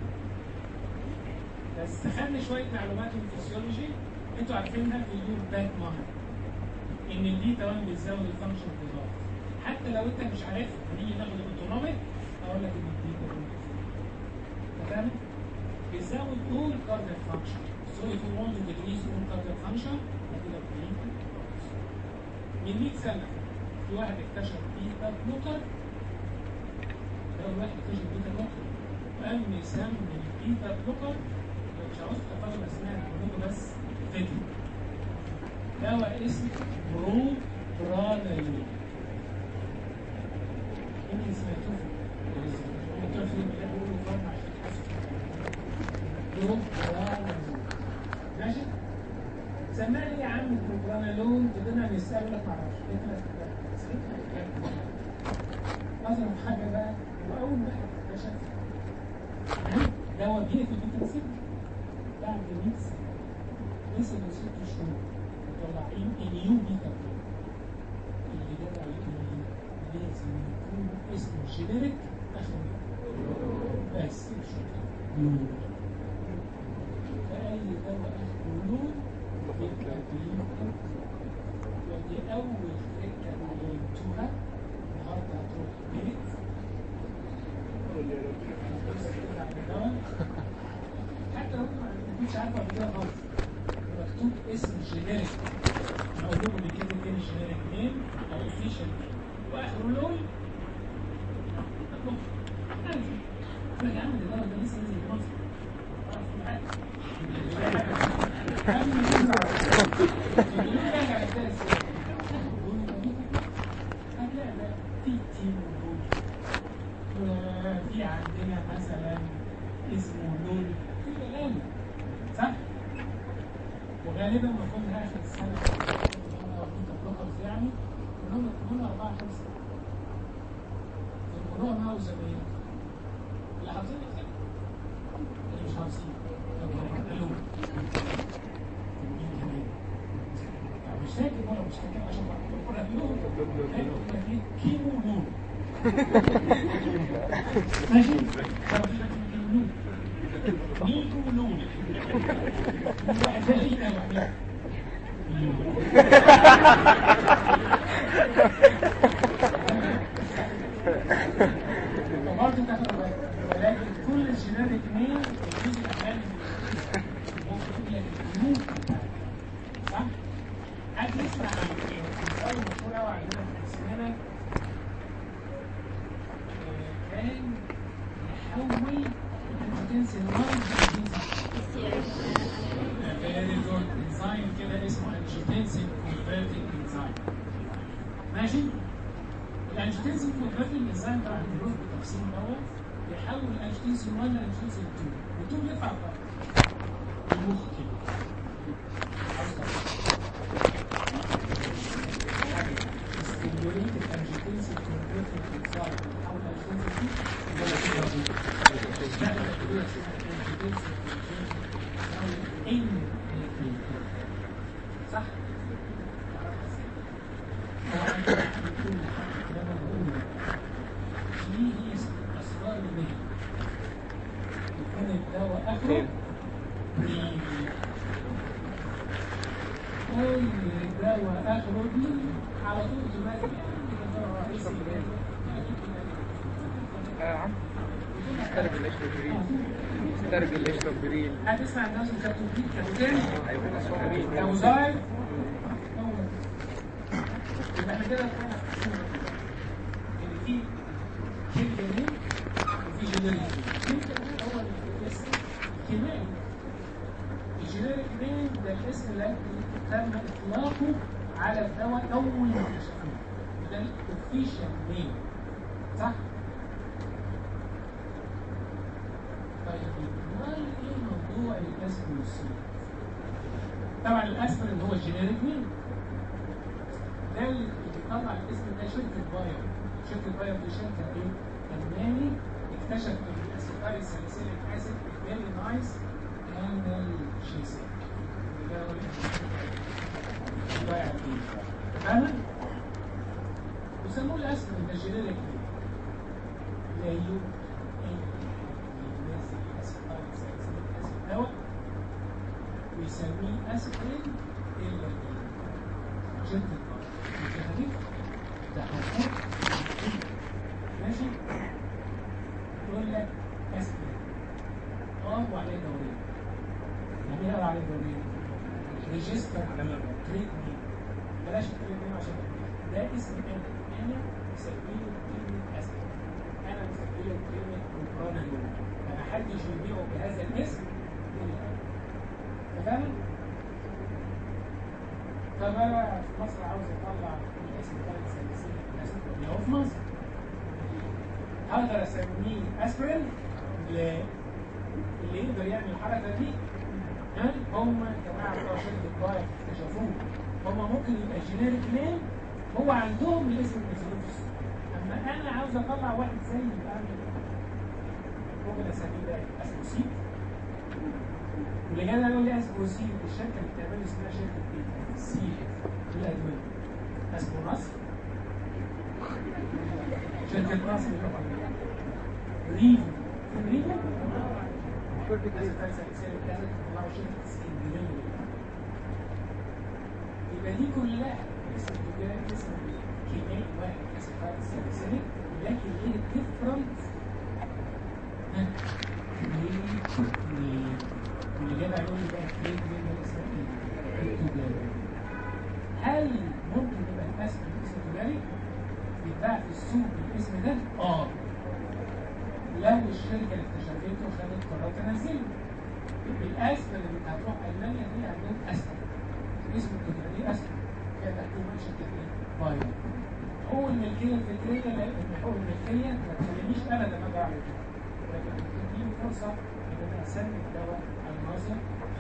بس خدنا شويه معلومات من الفسيولوجي انتوا عارفينها في اليور باك مارك ان البيتا 1 بتزود الفانكشن بالظبط حتى لو انت مش عارف هنيجي ناخد الاوتونوميك اقول لك ان البيتا 1 تمام بيزود all cardiac function so if you want to decrease all cardiac function هتبقى بيتا من 100 سنه في واحد اكتشف بيتا بلوكر اول واحد اكتشف بيتا بلوكر وقام يسمي البيتا بلوكر مش عاوز تحفظوا اسمها كلكم بس فيديو دواء اسمه برو برانالول يمكن سمعتوه انتوا في بيقولوا فرن عشان تحسوا برو برانالول ماشي سمعني ايه يا عم برانالول فضلنا نسأل لك معرفش فكرة مثلا حاجة بقى وأول ما اكتشف دواء بيقتل البنسلين بعد 100 سنة لسه من ست شهور مطلعين اليو بيتا اللي جاب عليكم ايه؟ لازم يكون اسمه جينيريك اخر بس مش لون فأي دواء اخره لون يبقى بيبقى ودي أول فكرة علمتوها النهارده هتروح البيت حتى لو ما كنتش عارفه قبل كده خالص مكتوب اسم جينيريك اقول لكم بيكتبوا كده جينيريك نيم او اوفيشال نيم واخره لون انا يا عم ده ده لسه نازل في مصر أعرف كل حاجة. هتلاقي بقى في تيم موجود وفي عندنا مثلا اسمه لول في بلاوي صح؟ وغالبا ما كنا اخر السنه بلوكرز يعني كلهم كلهم اربعه خمسه كلهم معه زمايل اللي حافظين الفكره اللي مش حافظين قالوا مش فاكر مره مش فاكر عشان كنا بنقول كيمو نور ماشي ميكو نور واحد زي واحد برضه تاخد بالك ولكن كل الجينيريك ميل بيجي الاحيان ممكن لك الجنوب صح؟ حد يسمع عن مثال مشهور قوي عندنا في السينما كان يحول الانجيوتنسين 1 فيري جود انزيم كده اسمه انجيوتنسين كونفرتنج انزيم ماشي؟ الانجيوتنسين كونفرتنج انزيم طبعا هنروح بالتفصيل دوت بيحول الانجيوتنسين 1 لانجيوتنسين 2 و2 يطلع بره المخ كده عاوز تعرف. stimulate the angiotensin converting enzyme أو الأنجيوتنسين ولا كده لا لا كده اسمها angiotensin converting أو NAP صح؟ طبعاً كل حاجة لما بقول دي هي أسرار المهنة يكون الدواء آخره دي أي دواء آخره دي على طول دماغي الدواء الرئيسي يا عم استرجل الاشتراكيين استرجل الاشتراكيين هتسمع الناس كاتبين كاتبين ايوه اسمه لو ظاهر يبقى احنا كده ان في كيميائي وفي جينيريك كيميائي هو الاسم الكيميائي الجينيريك نيم ده الاسم الذي تم اطلاقه على الدواء اول ما اكتشفوه ده الاوفيشال نيم صح؟ طيب امال ايه موضوع الاسم والسين؟ طبعا الاسبرين هو الجينيريك مين ده اللي طلع الاسم ده شركه باير شركه باير دي شركه ايه؟ الماني اكتشف ان الاسيتايل ساليسيليك اسيد فيري نايس انالجيسيك ده هو اللي بايع فيه فاهم؟ يسموه الاسبرين ده جينيريك لا يو دواء ويسميه اسبرين الا جلد البار مش ده حاجات ماشي يقول لك اسبرين اه وعليه دورين يعني ايه عليه دورين؟ ريجستر تريتمنت بلاش التريتمنت عشان ده اسم انا انا مسميه كلمه اسبرين انا مسميه كلمه بروبرانول ما حدش يبيعه بهذا الاسم الا انا فاهم؟ طب انا في مصر عاوز اطلع الاسم بتاع السلسله الاسم اللي هو في مصر اقدر اسميه اسبرين ل- اللي يقدر يعمل الحركه دي ها هم الجماعه بتوع شركه باير اكتشفوه هم ممكن يبقى جينيريك نيم هو عندهم الاسم الفلوس اما انا عاوز اطلع واحد زي بعمل ممكن اسميه ده اسمه سيد واللي جاي يقول لي اسمه سيد الشركه اللي بتعمله اسمها شركه ايه؟ سيد الادويه اسمه نصر شركه نصر ريفو ريفو شركه اسكندريه يبقى دي كلها اسم تجاري اسم كيميائي واحد اسم فايت ساليسيليك لكن ايه الديفرنت واللي جاب عليه بقى كليك من الاسم التجاري هل ممكن يبقى الاسم اسم تجاري يتباع في السوق بالاسم ده؟ اه لو الشركه اللي اكتشفته خدت قرار تنزله الاسم اللي هتروح المانيا دي عندهم اسم اسم التجاري اسم فيها تحتيه شركه ايه؟ بايو حقوق الملكيه الفكريه لان حقوق الملكيه ما تخلينيش ابدا اجي اعمل كده لكن بتديني فرصه ان انا اسمي الدواء الناظر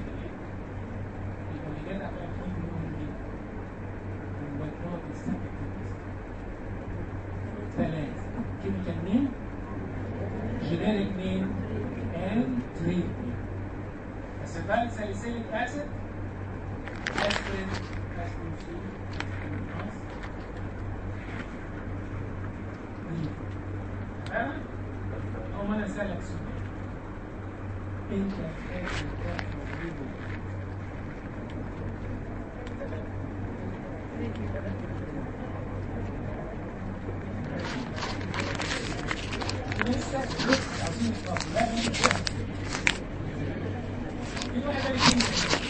يبقى اللي جدع بقى فيه مهم جدا والنوع بيستخدم في الاسم ثلاثة كيميكال نيم generic name and treatment. Acetyl salicylic acid, aspirin, aspirin C, aspirin plus. تمام؟ أو أنا أسألك سؤال. أنت فاكر كيف تجيبه؟ لسه لسه عاوزين نتفضل لا مش في واحد قال كلمة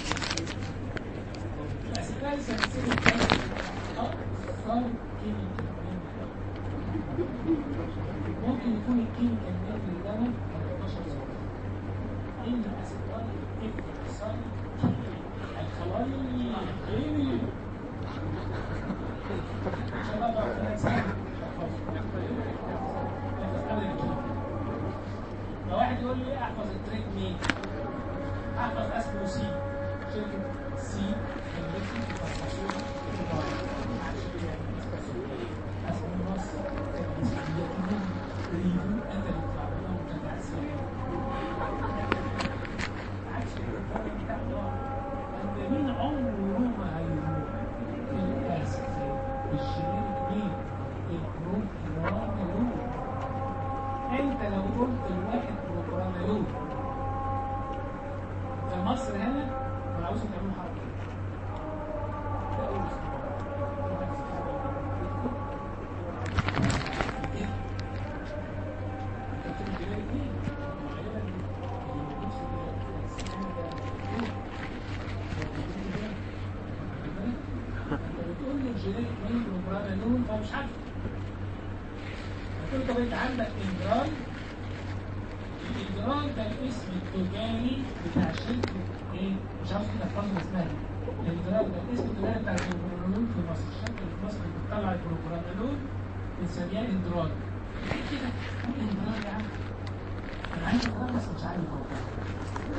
الأسئلة سلسلة أكثر كيميكال ممكن يكون الكيميكال نيم للدواء 14 صفر إن أسيتال إفصال الخلايا الكيميائية إن شاء الله بعد ثلاث سنين فواحد يقول لي احفظ التريك مين؟ احفظ اسمه سي شركه سي خليتي تفصصوها اسمه نص ريفو انت اللي بتعملها متناسب عكس بتاع انت مين عمره ما هيروح في الاسف الشريك مين؟ البروبرانالول انت لو قلت الواحد بروبرانالول في مصر هنا ما عاوزين تعملوا حركه ده اول بتقول له الجينيريك مين بروبرانالول فمش عارف قلت طب انت عندك انجرال الانجرال ده الاسم التجاري بتاع شركه ايه مش عاوز كده احفظه اسمها ايه الانجرال ده الاسم التجاري بتاع البروبرانالول في مصر الشركه اللي في مصر اللي بتطلع البروبرانالول بنسميها اندرال كده قول اندرال يا عم انا عايز اقرا بس مش عارف اقرا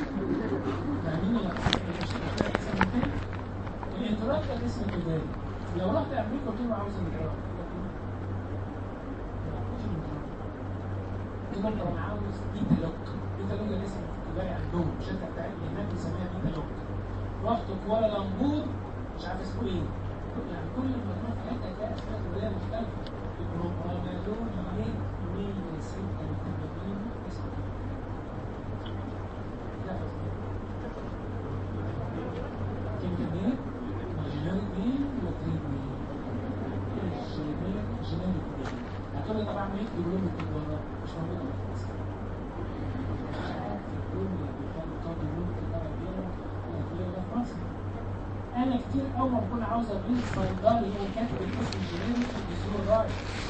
فاهمين ولا مش مش الانترال ده الاسم التجاري لو رحت امريكا قلت له عاوز الجرام قلت له انت انا عاوز بيتا لوك بيتا لوك ده اسم تجاري عندهم الشركه بتاعتنا هناك بنسميها بيتا لوك رحت كوالالمبور مش عارف اسمه ايه يعني كل ما تروح في حته تلاقي اسماء تجاريه مختلفه البروبرانالون مين مين ستة وثمانين اسم لا كلمة مين؟ جينيريك مين وتريد مين؟ الجينيريك جينيريك مين؟ هتقول طبعا مين بيقولوا لك بره مش موجودة في مصر مش عارف يقول لك بيخلوا طاقة يقول لك بره كبيرة ولا كبيرة في مصر انا كتير اول ما بكون عاوز اجيب صيدلي وكاتب الاسم الجينيريك في الدستور الراعي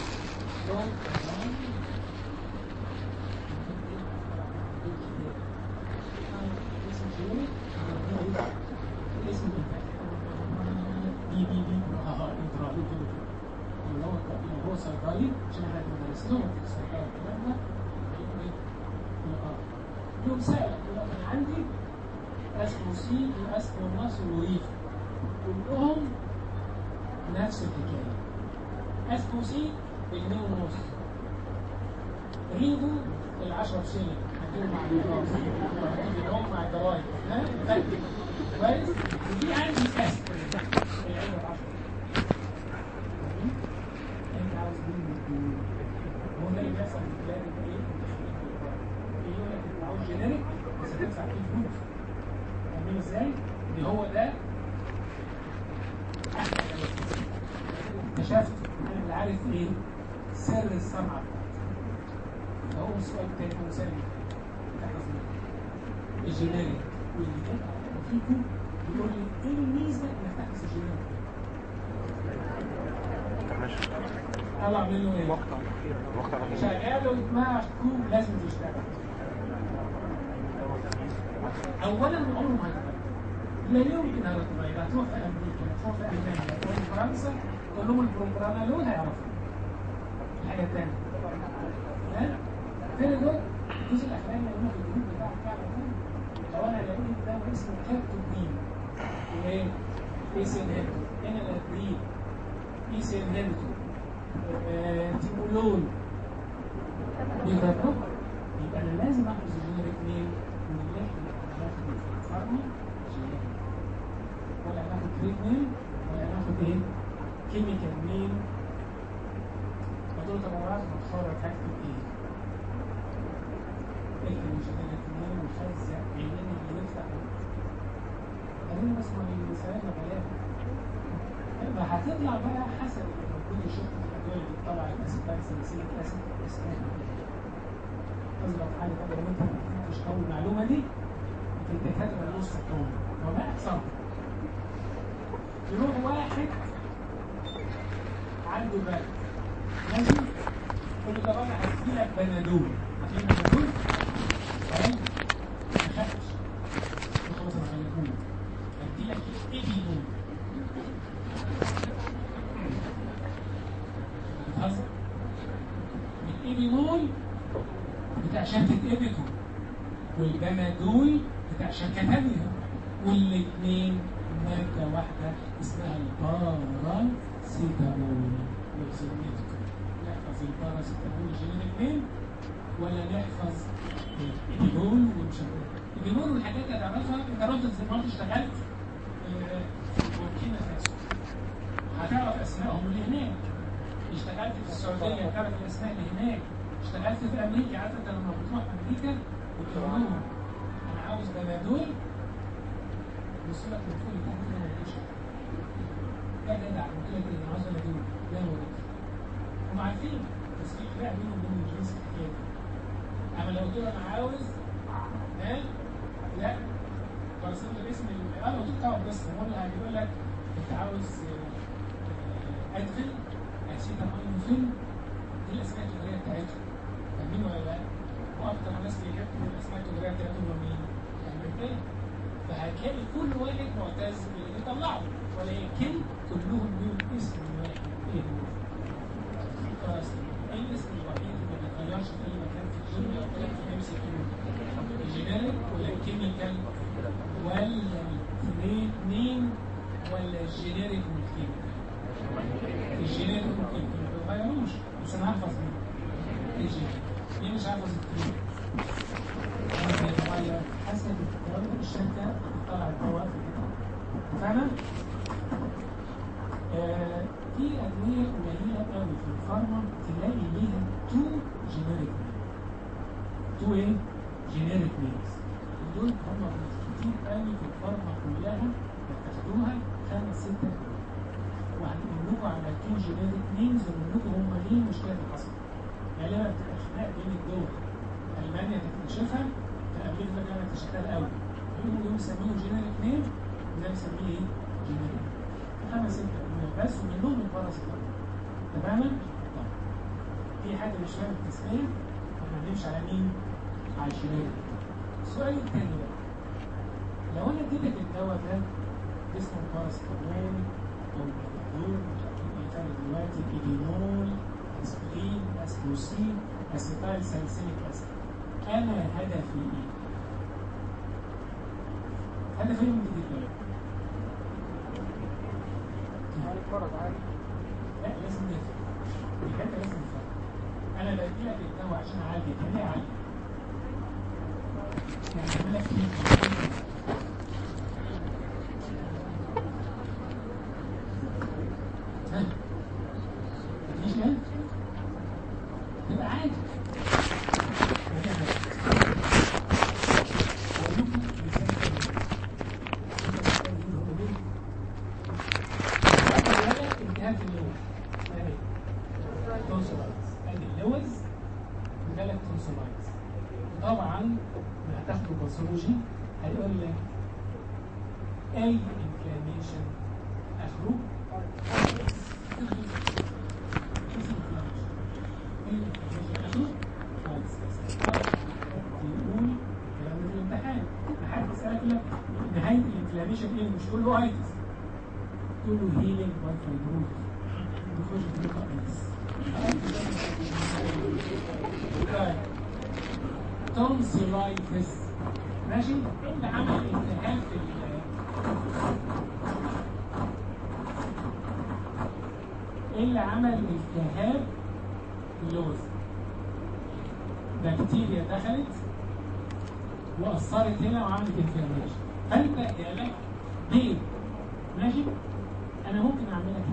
اسم بي بي بي اه انترابي كده اللي هو اللي هو صيدلي عشان احنا بندرس لهم في الصيدله الكلام ده يوم سألك يقول لك انا عندي اسمه سي واسمه ناصر وريف كلهم نفس الحكايه اسمه سي بجنيه ونص ريفو العشرة سنة هتجيبه مع الدراس هتجيبهم مع الضرايب ها فاكر كويس ودي عندي كاست العلبة العشرة انت عاوز مين هو ده اللي بيحصل في البلاد ايه يقول لك انت عاوز جينيريك بس هتدفع فيه فلوس فاهمين ازاي؟ اللي هو ده اكتشفت انا اللي عارف ايه سر الصنعه بتاعتي هو السؤال التاني هو سر الجينيريك واللي كان فيكم بيقول لي ايه الميزه انك تحدث الجينيريك طلع منه ايه؟ مقطع مقطع شغال ودماغكم لازم تشتغل اولا عمره ما هيتغير لا يمكن ان يتغير هتروح في امريكا هتروح في المانيا هتروح في فرنسا تقول لهم البروجرامالون هيعرفوا الحاجه الثانيه ها تاني دول الجزء الاخراني اللي في الجروب بتاعك فعلا لو انا لقيت ده اسمه كابتوبين وايه؟ ايس انهبيتور هنا الادرين ايس انهبيتور تيمولون بيضربوا يبقى انا لازم احفظ الجينيريك مين من اللي احنا هناخد فارما جينيريك ولا هناخد تريتمنت ولا هناخد ايه كيميكال مين فدول طبعا بعد ما اتخرج هكتب ايه اكتب الجينيريك مين وخزق عينين اللي يطلع خلينا بس ما يساعدنا بلاها يبقى هتطلع بقى حسب اللي موجود يشوف الادويه اللي بتطلع الاسيد بقى سلسله اسيد اسمها اظبط حاجه كده لو انت ما فهمتش قوي المعلومه دي الدكاتره نص الكون هو ما احسن يروح واحد عنده برد ماشي كل ده بقى هدي لك بنادول عارفين بنادول؟ تمام؟ ما تخافش خلاص انا خليهولك هدي لك ايه بيقول بتهزر الايبينول بتاع شركة ايبيكو والبنادول بتاع شركة تانية والاثنين مادة واحدة اسمها الباراسيتامول وسميتكم نحفظ الباراسيتامول جينيريك مين ولا نحفظ الايبينول والمشابهات الايبينول والحاجات اللي هتعرفها انت رحت زي ما اشتغلت في بوركينا فاسو هتعرف اسمائهم اللي هناك اشتغلت في السعودية تعرف الأسماء اللي هناك اشتغلت في أمريكا عارف أنت لما بتروح أمريكا وتقول لهم أنا عاوز بنادول بصوا لك من فوق لتحت كده ما لقيتش يا جدع قلت لك إيه أنا عاوز بنادول لا ما لقيتش هم عارفين بس في خلاف بينهم وبين الجنس الحكاية دي أما لو قلت له أنا عاوز ها لا برسم لي اسم ال- اه لو قلت طبعا بس هو اللي هيقول لك أنت عاوز آه، آه، أدفن اسيتامينوفين دي الاسماء التجاريه بتاعتهم فاهمين ولا لا؟ واكتر ناس بيكتبوا الاسماء التجاريه بتاعتهم هم مين؟ الامريكان فهتلاقي كل واحد معتز باللي بيطلعه ولكن كلهم لهم اسم واحد ايه هو؟ خلاص الاسم الوحيد اللي ما بيتغيرش في اي مكان في الدنيا ولا في ام سي كيو الجينيريك ولا الكيميكال ولا الاثنين ولا الجينيريك والكيميكال الجينات ممكن ما بيتغيروش بس انا هحفظ مين الجينات مين مش هحفظ الكلين لما بيتغير حسب الدولة الشركة بتطلع الدواء فاهمة؟ آه في أدوية قليلة قوي في الفارما تلاقي ليها تو جينيريك تو ايه؟ جينيريك نيمز دول هم كتير قوي في الفارما كلها بتاخدوها خمس ستة وهنقول لكم على تو جينيريك نيمز ونقول لكم هم ليه المشكلة اللي حصلت غالبا بتبقى خناق بين الدول ألمانيا تكتشفها أمريكا كانت تشتغل قوي يقوموا يقوموا يسميه جينيريك نيم وده يسميه ايه؟ جينيريك خمس ستة أدوية بس ومنهم الباراسيتامول تماما؟ طيب في حد مش فاهم التسمية احنا هنمشي على مين؟ على الجينيريك السؤال الثاني بقى لو انا اديتك الدواء ده اسمه باراسيتامول او ميثادون مش عارفين ايه تاني دلوقتي ايدينول اسبرين اسبروسين اسيتايل ساليسيليك اسيد انا هدفي ايه؟ هدفي من الدواء فرض عادي لا لازم نفهم دي حته لازم نفهم انا بدي لك الدواء عشان اعالجك ليه اعالجك؟ يعني اعمل لك ايه؟ ها؟ مفيش كده؟ تبقى عادي ودي عادي. أقول لكم مثال تاني. أولا التهاب اللوز أهي. تونسلايتس ادي اللوز وجالك تونسلايتس طبعا هتاخده باثولوجي هيقول لك اي انفلاميشن اخره يقول الكلام ده في الامتحان حد يسالك يقول لك نهايه الانفلاميشن ايه مش تقول له ايتس تقول له هيلينج باي فايبروز يخش في القميص تونسيلايتس ماشي ايه اللي عمل التهاب في ال- ايه اللي عمل التهاب في اللوز بكتيريا دخلت واثرت هنا وعملت انفلاميشن فانت جالك بيض ماشي انا ممكن اعملها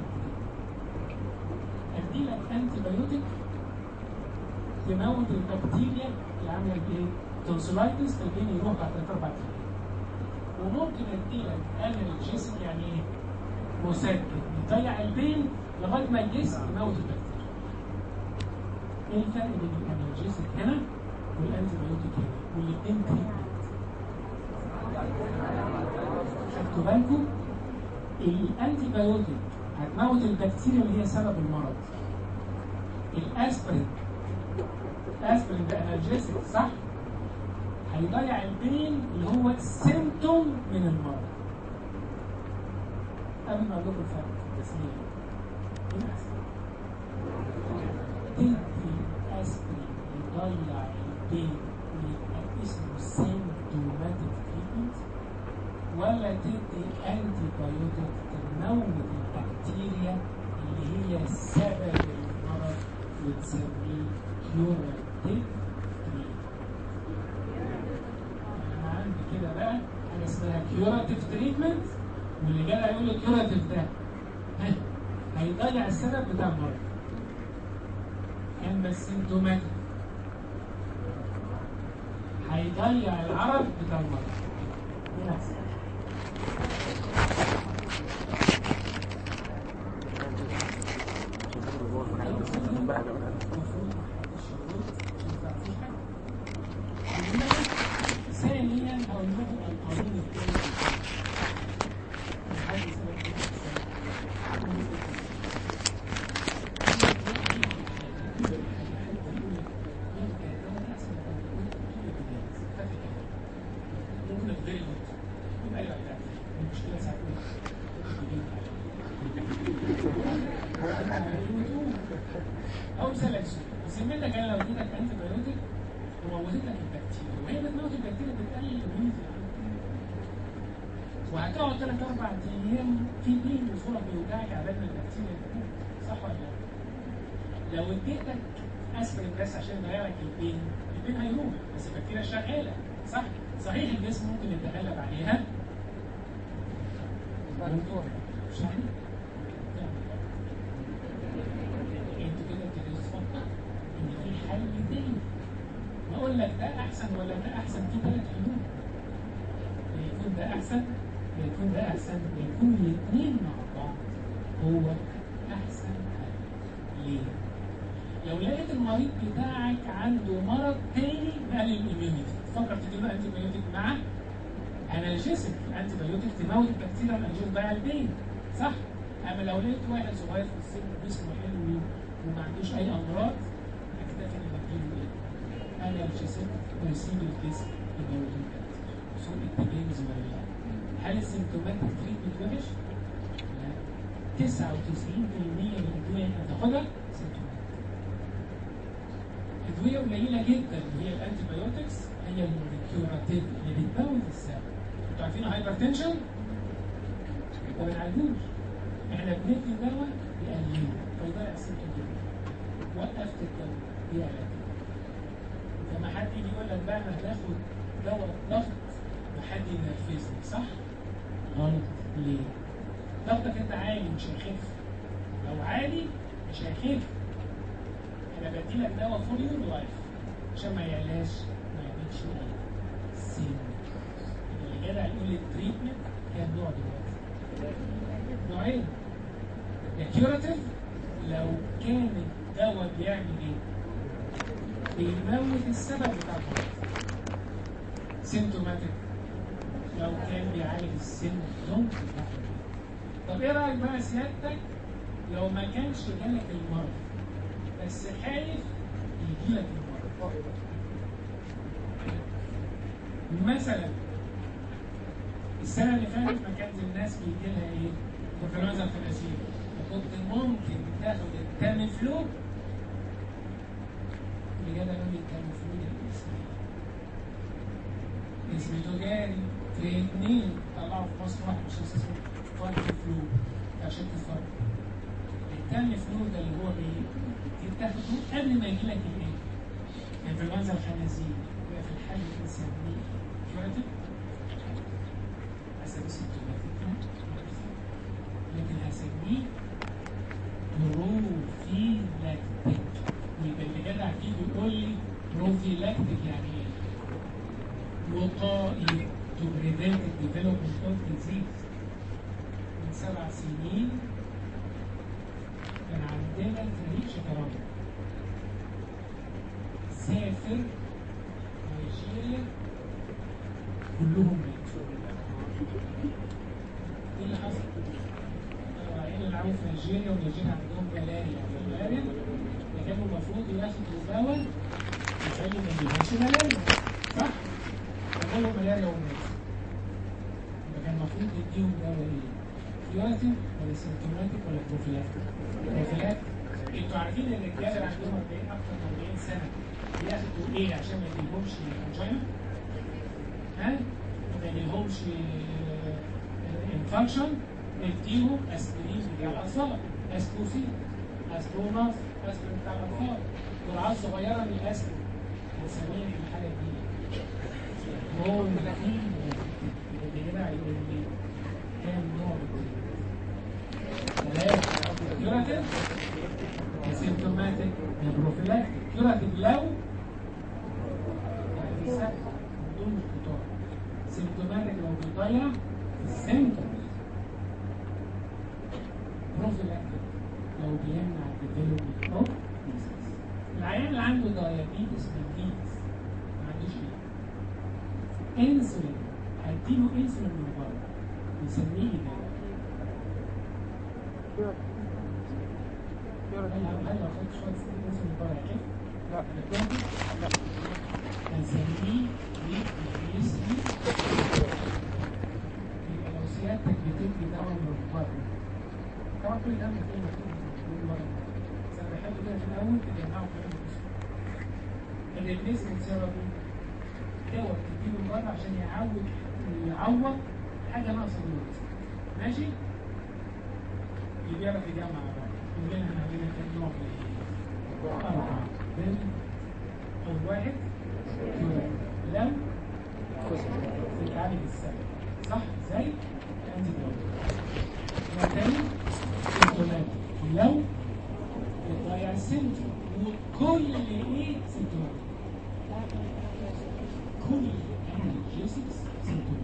كده ادي لك انتي بايوتيك تموت البكتيريا اللي عامله ايه؟ تونسلايتس تخليني يروح بعد ثلاث اربع ايام وممكن ادي لك انالجيسك يعني ايه؟ مسكن يضيع البين لغايه ما الجسم يموت البكتيريا. ايه الفرق بين الانالجيسك هنا والانتي بايوتيك هنا؟ والاثنين تريتمنت. خدتوا بالكم؟ الانتي بايوتيك هتموت البكتيريا اللي هي سبب المرض. الاسبرين الاسبرين ده انالجيسك صح؟ هيضيع البين اللي هو سيمتوم من المرض. قبل ما اقول لكم الفرق في التسميه مين احسن؟ تدي اسبرين يضيع البين ويبقى اسمه سيمتوماتيك تريتمنت ولا تدي انتي بايوتيك تموت البكتيريا اللي هي سبب المرض وتسميه كيوراتيف انا عندي كده بقى حاجه اسمها كيوراتيف تريتمنت واللي جاي هيقول لي كيوراتيف ده ها، هيضيع السبب بتاع المرض كان بس سيمتوماتيك هيضيع العرض بتاع المرض مين احسن؟ ثانيا هقول لكم القانون الثاني ممكن الفيري يبقى ايوه ده المشكله ساعات او سلكشن بسميتك انا لو اديتك انتي بايوتيك وموتت لك البكتيريا وهي بتموت البكتيريا بتقلل الاميونيتي وهتقعد ثلاث اربع ايام في بين وصولك بيوجعك عبال ما البكتيريا تموت صح ولا لا؟ لو اديتك اسبرين بس عشان يغير لك البين البين هيروح بس البكتيريا شغاله صح؟ صحيح الجسم ممكن يتغلب عليها مفتوح مش عارف انتوا كده ابتديتوا تفكروا ان في حل تاني واقول لك ده احسن ولا ده احسن في ثلاث حلول يا يكون ده احسن يا يكون ده احسن يا يكون الاثنين مع بعض هو احسن حل ليه؟ لو لقيت المريض بتاعك عنده مرض تاني بقلل الاميونيتي تفكر تديله انتي بايوتيك مع انالجيسك انتي بايوتيك تموت البكتيريا والانجيل بقى البين صح؟ اما لو لقيت واحد صغير في السن جسمه حلو وما عندوش اي امراض اكتفي ان بديله ايه؟ انالجيسك ويسيب الجسم يموت البكتيريا سوء التجاوز ولا لا؟ هل السيمتوماتيك تريتمنت وحش؟ لا 99% من الادويه اللي هتاخدها سيمتوماتيك ادويه قليله جدا اللي هي الانتي بايوتكس هي الكيوراتيف اللي بتموت السبب انتوا عارفين الهايبرتنشن ما بنعالجوش احنا بندي دواء يقلله فيضيع السيمتوم وقفت الدواء يعلى لما حد يجي يقول لك بقى انا هناخد دواء ضغط وحد ينرفزني صح؟ غلط ليه؟ ضغطك انت عالي مش هيخف لو عالي مش هيخف انا بدي لك دواء فور يور لايف عشان ما يعلاش ما يعملش ايه سن اللي جدع يقول التريتمنت كام نوع دلوقتي؟ نوعين يا كيوراتيف لو كان الدواء بيعمل ايه؟ بيموت السبب بتاع المرض سيمتوماتيك لو كان بيعالج السيمتوم بتاع المرض طب ايه رايك بقى سيادتك لو ما كانش جالك المرض بس خايف يجي لك المرض مثلا السنه اللي فاتت ما كانت الناس بيجي لها ايه؟ انفلونزا الخنازير فكنت ممكن تاخد التاميفلو اللي جاي يقول لي التاميفلو ده الاسم اسم تجاري ترينين طلعوا في مصر واحد مش اسمه فايت فلو عشان تفرق التاني فلو ده اللي هو بي بتاخده قبل ما يجي لك الايه؟ انفلونزا الخنازير يبقى في الحالة دي بنسميه كيوراتيف هسميه سيمتوماتيك لكن هسميه بروفيلاكتيك يبقى اللي جدع فيه بيقول لي بروفيلاكتيك يعني ايه؟ وقائي to prevent the development of disease من سبع سنين كان عندنا فريق شطرنج سافر نيجيريا كلهم ماتوا ايه اللي حصل؟ كانوا رايحين يلعبوا في نيجيريا ونيجيريا عندهم ملاريا الملاريا اللي كانوا المفروض ياخدوا دواء يخلي ما يجيبهمش ملاريا صح؟ فجالهم ملاريا ومات يبقى كان المفروض نديهم دواء ايه؟ كيوراتيف ولا سيمتوماتيك ولا بروفيلاكتيك؟ بروفيلاكتيك انتوا عارفين ان الرجاله اللي عندهم 40 اكثر من 40 سنه بياخدوا ايه عشان ما يجيلهمش انجينا؟ ها؟ ما يجيلهمش انفكشن نديهم اسبرين بتاع الاطفال اسبوسين اسبروناس اسبرين بتاع الاطفال جرعات صغيره من الاسبرين بنسميها في الحاله دي هو اللي كده هيقول لي كام نوع ثلاثة كيوراتيف سيمتوماتيك بروفيلاكتيك كيوراتيف لو يعني سهل بدون خطورة سيمتوماتيك لو بيضيع السيمتومز بروفيلاكتيك لو بيمنع الديفلوبمنت اوف ديزيز العيان اللي عنده دايابيتس ميليتس ما عندوش ايه انسولين هديله انسولين من بره نسميه ده هل هل لو خدت شويه انسولين من بره كيف؟ لا لا هنسميه ريبليسمي يبقى لو سيادتك بتدي دواء من بره طبعا كل ده مكتوب مكتوب كل مره بس انا بحب كده في الاول تجمعوا كلام الاسم الريبليسمنت ثيرابي دواء تديله من بره عشان يعوض يعوض حاجه ناقصه دلوقتي ماشي؟ اللي بيعرف يجمع بقى عندنا عندنا كام نوع من ايه؟ أربعة بين أول واحد لم بتعالج السبب صح زي الانتي نوع تاني سيمتومات لو بتضيع السيمتوم وكل ايه سيمتومات كل analgesics سيمتوم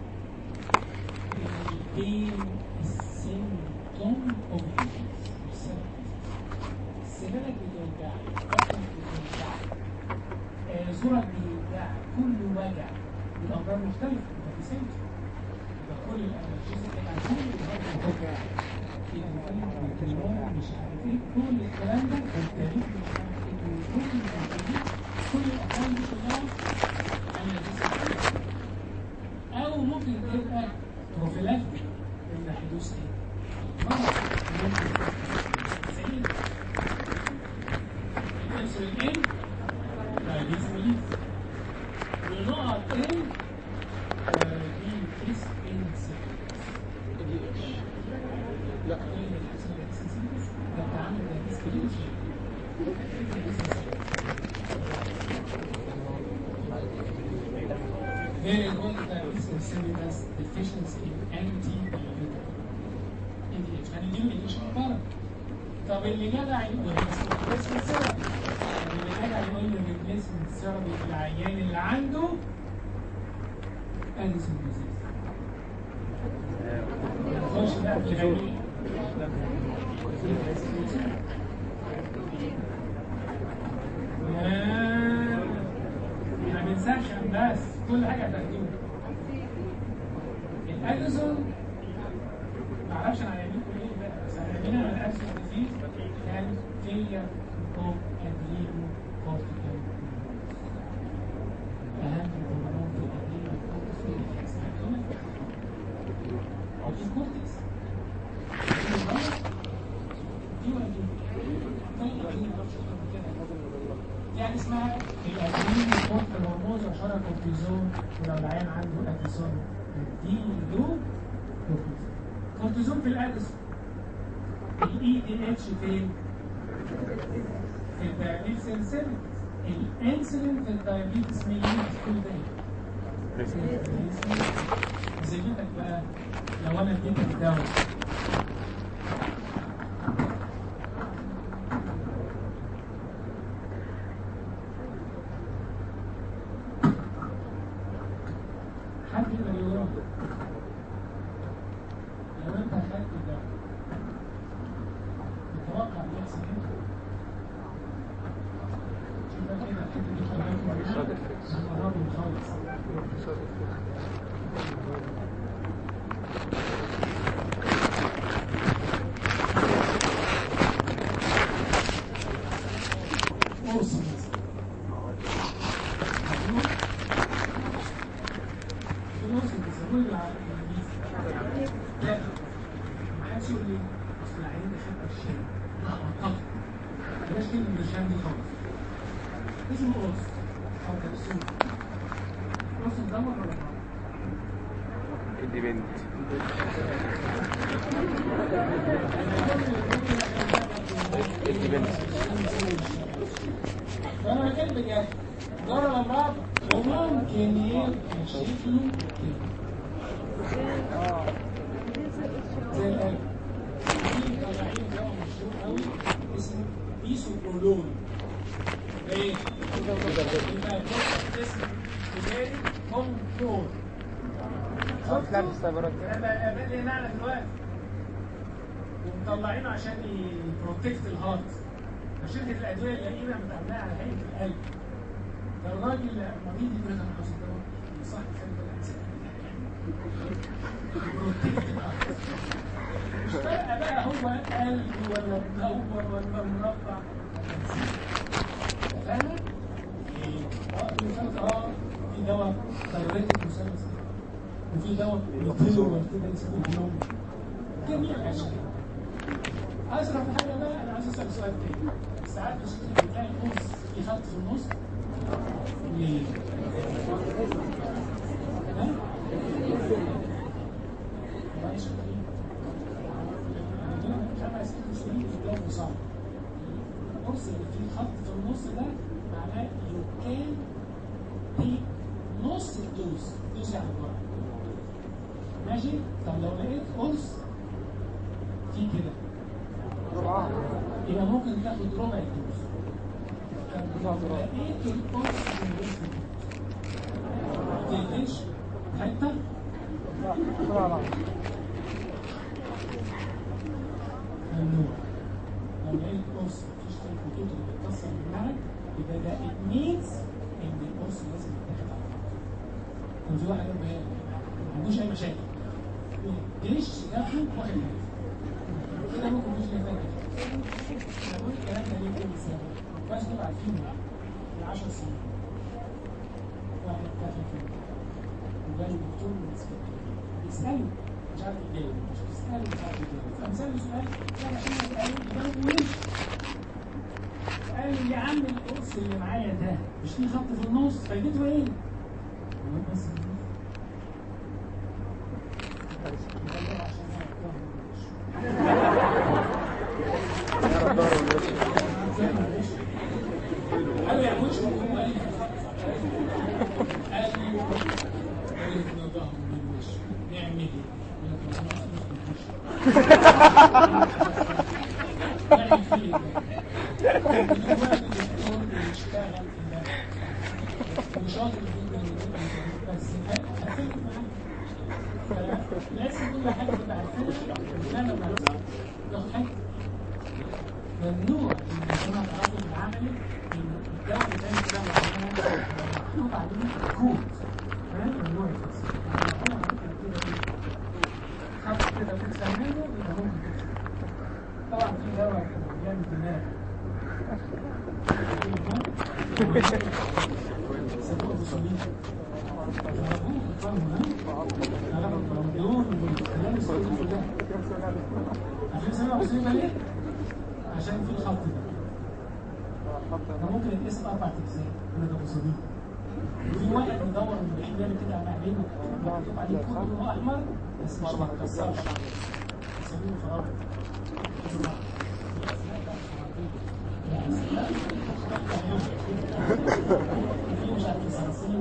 البين السيمتوم اوف السبب السنانك بتوجعك بطنك بتوجعك آه، زورك بيوجعك كل وجع الامراض مختلفه يبقى في سيمتوم يبقى كل الانالجيزك اللي عشان بتوجع الكلام مش عارف ايه كل الكلام ده والتاريخ مش عارف ايه كل التاريخ كل الافلام دي كلها analgesic. او ممكن تبقى بروفيلاكتيك من حدوث ايه؟ مرض ممكن زي الانسولين diabetes mellitus. ونقط ان دي اس ان لا ده بتعمل diabetes mellitus. Very important diabetes mellitus deficiency in anti-diabetic ADH. هنديله ADH مبارك. طب اللي جدع يقول replacement therapy. اللي جدع يقول لي replacement therapy في العيان اللي عنده اديسون ديزيز. نخش بقى في العيان. يا- احنا بنسخن بس كل حاجه هتاخدوها. الاديسون معرفش انا هيعملكم ايه بقى بس هيعملنا من الاديسون ديزيز كان failure of adrenal cortical اهم هرمون في الادرينال كورتكس اسمها الكورتكس دي ولا دي؟ طيب دي معرفش اكتر من كده يعني اسمها الادرينال كورتيكال هرمون اشاره كورتيزون ولو العيان عنده اديسون اديله كورتيزون كورتيزون في الاديسون الاي دي اتش فين؟ في الدايابيتس انسولين الانسولين في الدايابيتس ميليتس كل ده ايه؟ ذمتك بقى لو انا اديتك دواء حد يقدر يقول لو انت خدت الدواء تتوقع بيحصل ايه؟ شوف بقى كده الحته دي خلي بالكم منها قربوا خالص اوصل اوصل بيسموه بالانجليزي لا ما حدش يقول لي اصل العيان ده خد برشام لا بطلت بلاش كلمه برشام دي خالص اسمه قرص او كبسول قرص مدور ولا مدور؟ ادي بنت ادي بنت فانا بتكلم بجد ضرب الامراض وممكن يبقى شكله كده زي القلب في طالعين دواء مشهور قوي اسمه بيسوبرولول ايه؟ يبقى اسم تجاري كنترول افلام السيبرات انا بقى لي نعلة دلوقتي ومطلعينه عشان يبروتكت الهارت فشركة الأدوية اللئيمة متعاملة على هيئة القلب فالراجل مريض يقول لك أنا عاوز الدواء صح خلي بالك بروتكت الهارت مش فارقة بقى هو قلب ولا مدور ولا مربع فاهم؟ اه في مثلث اه في دواء دايركت مثلث وفي دواء يطير كده يسموه بلوم جميع الاشكال ازرع في حاجه بقى انا عايز اسال سؤال تاني ساعات مش بتلاقي النص في خط في النص ليه؟ ها؟ والله شاطرين. عندنا مش عارف عايزين مسؤولين في الدواء صعب القرص اللي فيه خط في النص ده معناه يو كان تيك نص الدوز دوز يعني الجرعه ماشي طب لو لقيت قرص فيه كده يبقى ممكن تاخد ربع الدوز طب لو لقيت القرص في النص ما تقفلش حته ممنوع لو لقيت قرص مفيش فيه الخطوط اللي بتكسر دماغك يبقى ده it means ان القرص لازم يتاخد على بعض كان في واحد يبقى ما عندوش اي مشاكل جيش داخل واحد مات كده ممكن مش محتاج انا بقول الكلام ده ليه كل سنه بس تبقى عارفين من 10 سنين واحد داخل في وجاله دكتور من اسكندريه بيساله مش عارف يجاوب مش بيساله مش عارف يجاوب فمساله سؤال كان عشان يساله يجاوب ويمشي قال لي يا عم القرص اللي معايا ده مش فيه خط في النص فايدته ايه؟ هو بس قال لي يا كوتش هو قال لي قال لي قال لي احنا ظهر من الوش نعمل ايه؟ قلت له انا اصلا مش نعمل فيه ايه؟ دلوقتي الدكتور بيشتغل في ده وشاطر جدا جدا بس هقفلك معاه لازم كل حاجه تبقى عارفينها لا لا لا تاخد حاجه ممنوع ان الجماعه التعاطف العملي ان الدواء بتاعي كده محطوط عليه كود تمام ممنوع يتكسر خط كده بتسميه يبقى ممكن تكسر طبعا في دواء بيعمل دماغ سبوه بصليب عشان سبع مصيبة ليه؟ عشان في الخط ده ده ممكن يتقسم أربع أجزاء من ده مصيبة وفي واحد مدور من بعيد بيعمل كده على عينه مكتوب عليه كود لونه أحمر بس مش متكسرش يسموه فرابط مش عارف الصراصير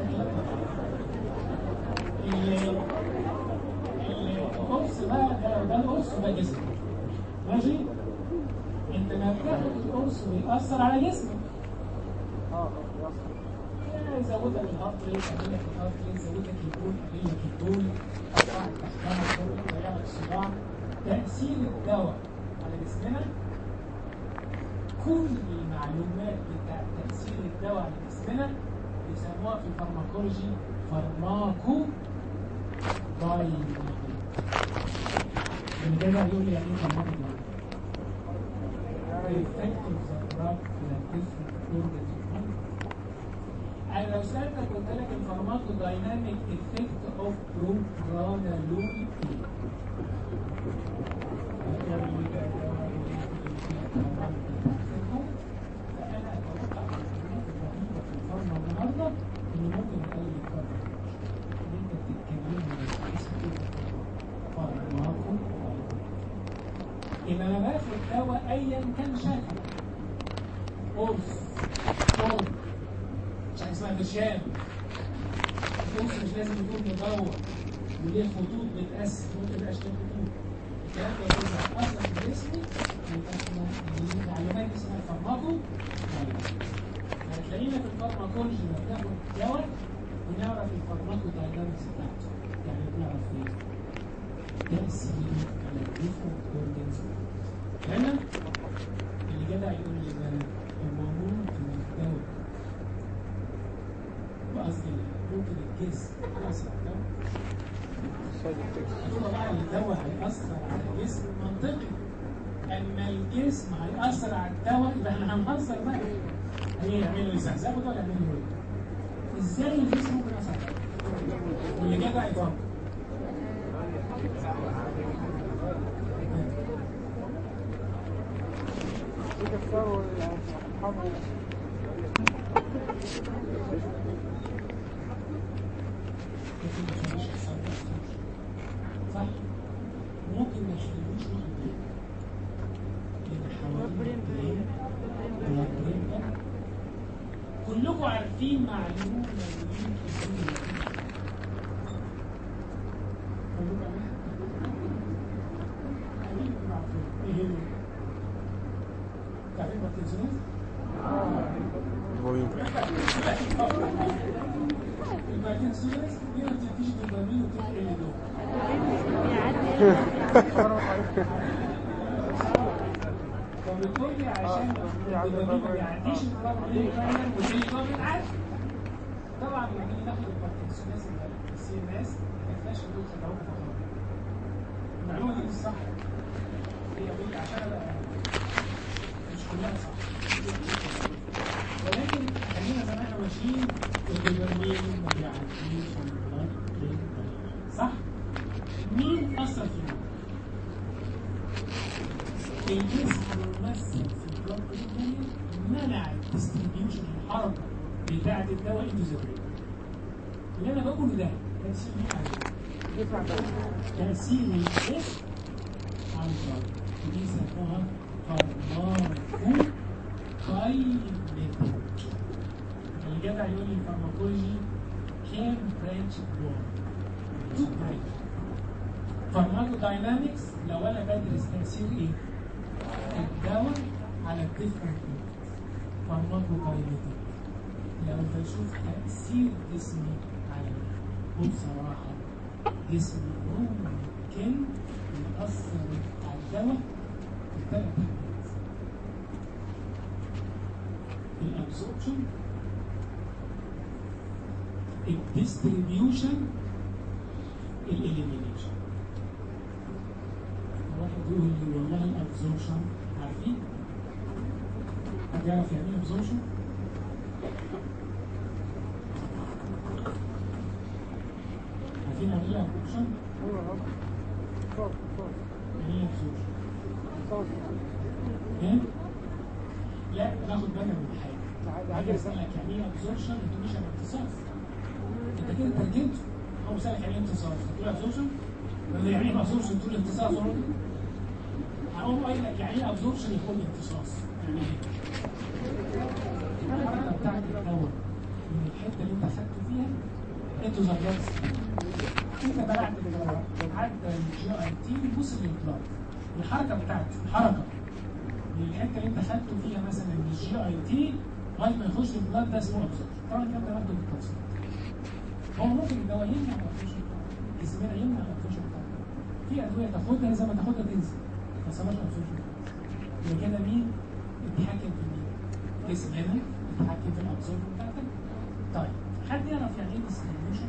القرص بقى ده ده القرص ده جسم ماشي انت ما بتاخد القرص بيأثر على جسمك يزود لك الهارت ريت يقلل لك الهارت ريت يزود لك البول يقلل لك البول يرفع لك الضغط يضيع لك الصداع تأثير الدواء على جسمنا كل المعلومات بتاعت تأثير الدواء على جسمنا بيسموها في الفارماكولوجي فارماكو دايناميك من كده يقول لي يعني ايه فارماكو دايناميك effect of the drug in a different organs of man. أنا لو سألتك قلت لك الفارماكو دايناميك effect of بروبرانالول فأنا أتوقع من الرهيبة في الفارما النهارده إن ممكن نقلل الكارب إن أنت بتتكلم من اسم فارماكو يبقى أنا باخد دواء أيا كان شكله قرص قرص مش حاجة اسمها برشام القرص مش لازم يكون مدور وليه خطوط بتقسم ممكن يبقى اشكال خطوط الكلام ده بيظهر اصلا في جسمي يبقى اسمه معلومات اسمها فارماكو هتلاقينا في الفارماكولوجي لما بناخد دواء بنعرف الفارماكو داينامكس بتاعته يعني بنعرف ايه تأثير على الديفرنت اورجنز فهمنا؟ اللي جدع يقول لي ده هو ممكن الدواء بقصدي ممكن الجسم يأثر على الدواء هو بقى الدواء هيأثر على الجسم منطقي اما الجسم هيأثر على الدواء يبقى احنا هنهزر بقى هيعملوا يزحزحوا ولا يعملوا ايه؟ ازاي الجسم ممكن يأثر على الدواء؟ واللي جدع يفكر صح ممكن ما يخليهوش يروح البيت لان كلكم عارفين معلومه يمكن تكون كلكم عارفين؟ أكيد كلكم عارفين. ايه هي؟ تعرفين باركنسونيز؟ الباركنسونيز دي ما بتديش دوبامين وبتدي ال دول فبتقول لي عشان الدوبامين ما بيعديش البلاد برين بارير وزي ما بنعدي طبعا لما نيجي ناخد الباركنسونيز السي ام اس ما فيهاش حدود تجاوب فقط المعلومه دي مش صح هي بتقول عشان أبقى مش كلها صح ولكن خلينا زي ما احنا ماشيين الدوبامين ما بيعديش البلاد برين بارير صح؟ مين اثر فينا؟ الجسم الممثل في البلاد برين منع الديستريبيوشن الحركه بتاعه الدواء انتو ذا برين اللي انا بقوله ده تاثير مين على تاثير الجسم على البلاد ودي يسموها فارماكو كاينيتيك الجدع يقول لي الفارماكولوجي كام برانش بلون تو برانش فارماكو داينامكس لو انا بدرس تاثير ايه؟ الدواء على الديفرنت فارماكو كاينيتيك لو بشوف تاثير جسمي على وبصراحه جسمي ممكن يأثر على الدواء بثلاث حاجات الابسوربشن الديستريبيوشن الاليمينيشن واحد يقول لي والله الابسوربشن عارفين؟ حد يعرف يعني ايه ابسوربشن؟ عارفين يعني ايه ابسوربشن؟ يعني ايه ابسوربشن؟ ايه؟ لا ناخد بالنا من حاجه حاجه اسالك يعني ايه ابسوربشن ما تقوليش انا امتصاص انت كده ترجمت هو سالك يعني ايه امتصاص تقول ابسوربشن ولا يعني ايه ابسوربشن تقول امتصاص هقوم قايل لك يعني ايه ابسوربشن يقول امتصاص يعني ايه؟ الحركه بتاعت الدواء من الحته اللي انت اخدته فيها انتوا ظبطت انت بلعت الدواء عدى الجي اي تي وصل للبلاد الحركه بتاعته الحركه من الحته اللي انت خدته فيها مثلا من الجي اي تي لغايه ما يخش البلاد ده اسمه ابسوربشن طبعا الكلام ده برضه بالتفصيل هو ممكن الدواء يمنع الابسوربشن جسمنا يمنع الابسوربشن في ادويه تاخدها زي ما تاخدها تنزل ما حصلهاش ابسوربشن يبقى كده مين بيتحكم في مين؟ جسمنا بيتحكم في الابسوربشن بتاعتك طيب حد يعرف يعني ايه ديستريبيوشن؟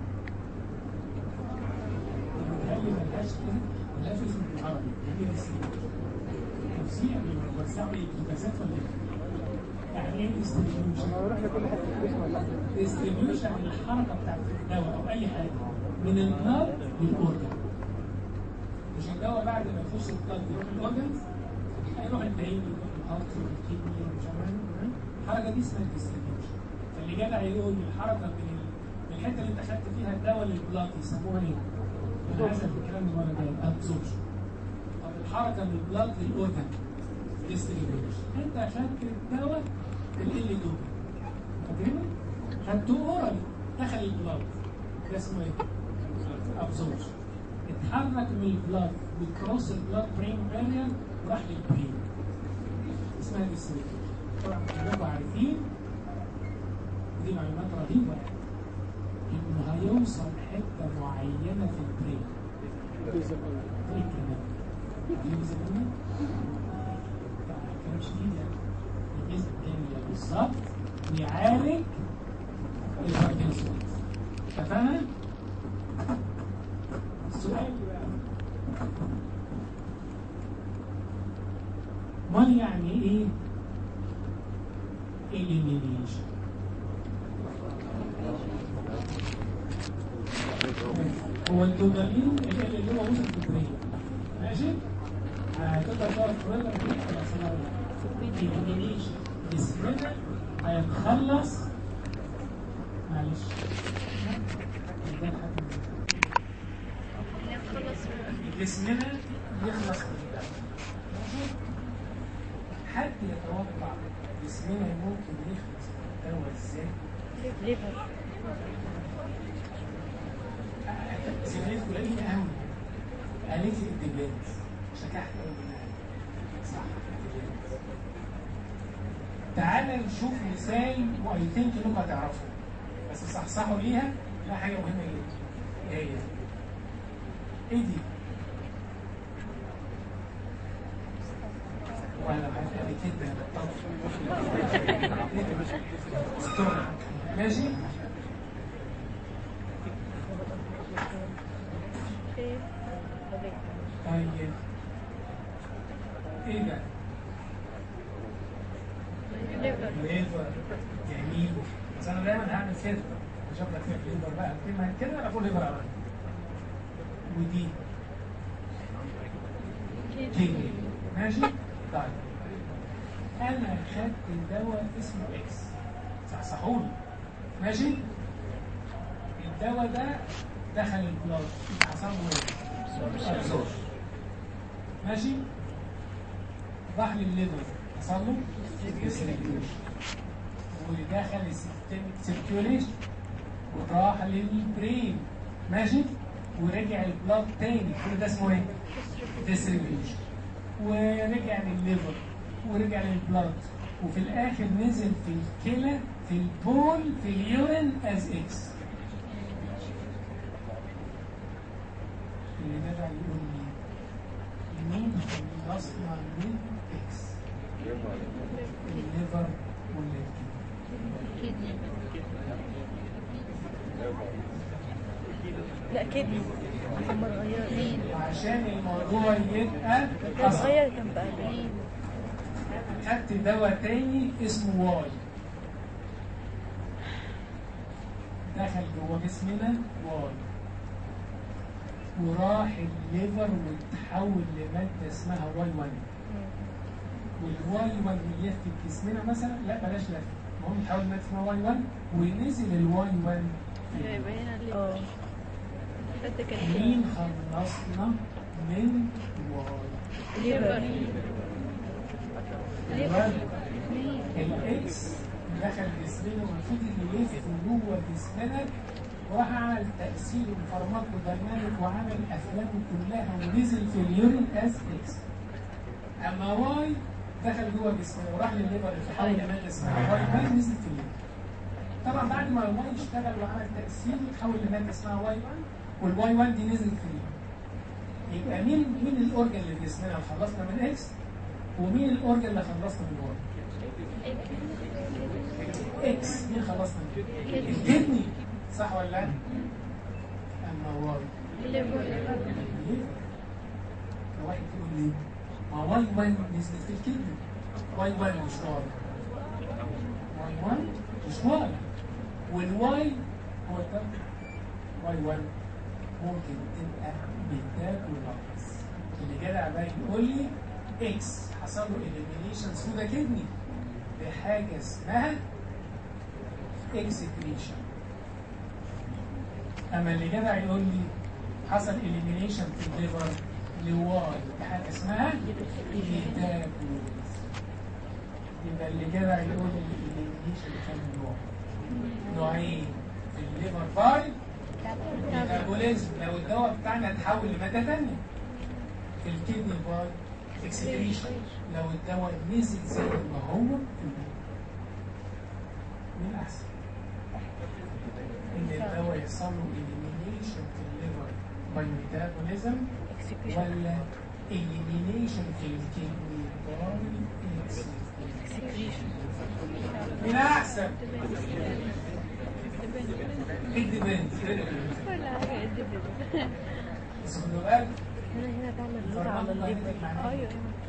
بيتهيألي ملهاش كده ملهاش اسم بالعربي يعني ايه ديستريبيوشن؟ توزيع بيوزعوا ايه؟ بوتاجازات ولا ايه؟ يعني ايه ديستريبيوشن؟ هنروح لكل حته في الجسم ولا لا؟ ديستريبيوشن الحركه بتاعت الدواء او اي حاجه من البلاد للاورجن مش الدواء بعد ما يخش البلاد يروح الاورجنز هيروح البرين يروح الهارت يروح الكدني مش عارف الحركه دي اسمها ديستريبيوشن فاللي جدع يقول الحركه من ال- من الحته اللي انت خدت فيها الدواء للبلاد يسموها ايه؟ انا عايز في الكلام المره الجايه ابسوربشن طب الحركه من البلاد للاورجن ديستريبيوشن انت خدت الدواء ال دول فاكرين؟ خدته اورالي دخل البلاد ده اسمه ايه؟ ابزوربشن اتحرك من البلاد بكروس البلاد برين بارير وراح للبرين اسمها ديستريبيوشن طبعا كلكم عارفين دي معلومات رهيبه يعني انه هيوصل حته معينه في البرين ايه الكلام؟ ايه الكلام؟ كلام شديد يعني الجسم الكامل بالظبط ويعالج الباركنسون اتفقنا؟ السؤال بقى امال يعني ايه elimination هو الدوبامين اللي اللي هو وصل في البرين ماشي؟ هتقدر تعرف ولا ولا صناعي elimination جسمنا هيتخلص معلش ده الحاجة. جسمنا يخلص من الدم ماشي؟ حد يتوقع جسمنا ممكن يخلص من الدواء ازاي؟ ليفر سمعت قليل قوي قالت لي الدبلات شكحت قوي منها صح الدبلات تعالى نشوف مثال واي ثينك انكم هتعرفوا بس صحصحوا ليها لا حاجه مهمه جدا ايه هي؟ ايه دي؟ ولا هتبقى كده ستون ماشي؟ ايه طيب ايه ده؟ ليفر ليفر جميل بس انا دايما هعمل كده اشوف لك فيها ليفر بقى كلمه كده انا اقول ليفر على طول. ودي كيدني ماشي طيب انا خدت دواء اسمه اكس صحصحولي ماشي الدواء ده دخل البلاد حصل له ايه؟ ابزورب ماشي راح للليفر حصل له ديستريبيوشن ودخل السيستميك سيركيوليشن وراح للبرين ماشي ورجع البلاد تاني كل ده اسمه ايه؟ ديستريبيوشن ورجع للليفر ورجع للبلاد وفي الاخر نزل في الكلى في البول في اليورين از اكس اللي جدع يقول لي مين خلصنا من اكس الليفر ولا الكلى لا كدني هم اتغيروا وعشان الموضوع يبقى كان أصعب اتغير كان بقى ليه خدت دواء تاني اسمه واي دخل جوه جسمنا واي وراح الليفر وتحول لمادة اسمها واي 1 والواي 1 يلف في جسمنا مثلا لا بلاش لف المهم تحول لمادة اسمها واي 1 ونزل الواي 1 يبقى هنا ليه اه حد كان مين خلصنا من واي ليفر الواد الاكس دخل جسمنا والمفروض انه يلف جوه جسمنا وراح عمل تأثير فارماكوديناميك وعمل افلامه كلها ونزل في اليورين از اكس اما واي دخل جوه جسمنا وراح للليفر تحول لماده اسمها واي 1 نزل في الليفر طبعا بعد ما الواي اشتغل وعمل تأثير اتحول لماده اسمها واي 1 والواي 1 دي نزلت في الليفر يبقى مين مين الاورجن اللي في جسمنا اللي خلصنا من اكس ومين الاورجن اللي خلصنا من واي اكس مين خلصنا من الكدني صح ولا لا اما واي ليفر ليه؟ فواحد يقول لي ما واي 1 نزلت في الكدني واي 1 مش واي واي 1 مش واي والواي هو ده واي 1 ممكن تبقى ميتابولايز اللي جدع بقى يقول لي اكس حصل له اليمينيشن ثرو ذا كدني بحاجه اسمها اكسكريشن اما اللي جدع يقول لي حصل اليمينيشن في الليفر لواي بحاجه اسمها ميتابولايز يبقى اللي جدع يقول لي الاليمينيشن كان نوع نوعين في الليفر باي ميتابوليزم لو الدواء بتاعنا اتحول لماده ثانيه في الكدني باي اكسكريشن لو الدواء نزل زي ما هو في الليفر مين احسن؟ ان الدواء يحصل له اليمينيشن في الليفر باي ميتابوليزم ولا اليمينيشن في الكدني باي اكسكريشن مين احسن؟ الديبند كل حاجة الدبل بس خدوا بالك هنا هنا تعمل نور على الليفر ايوه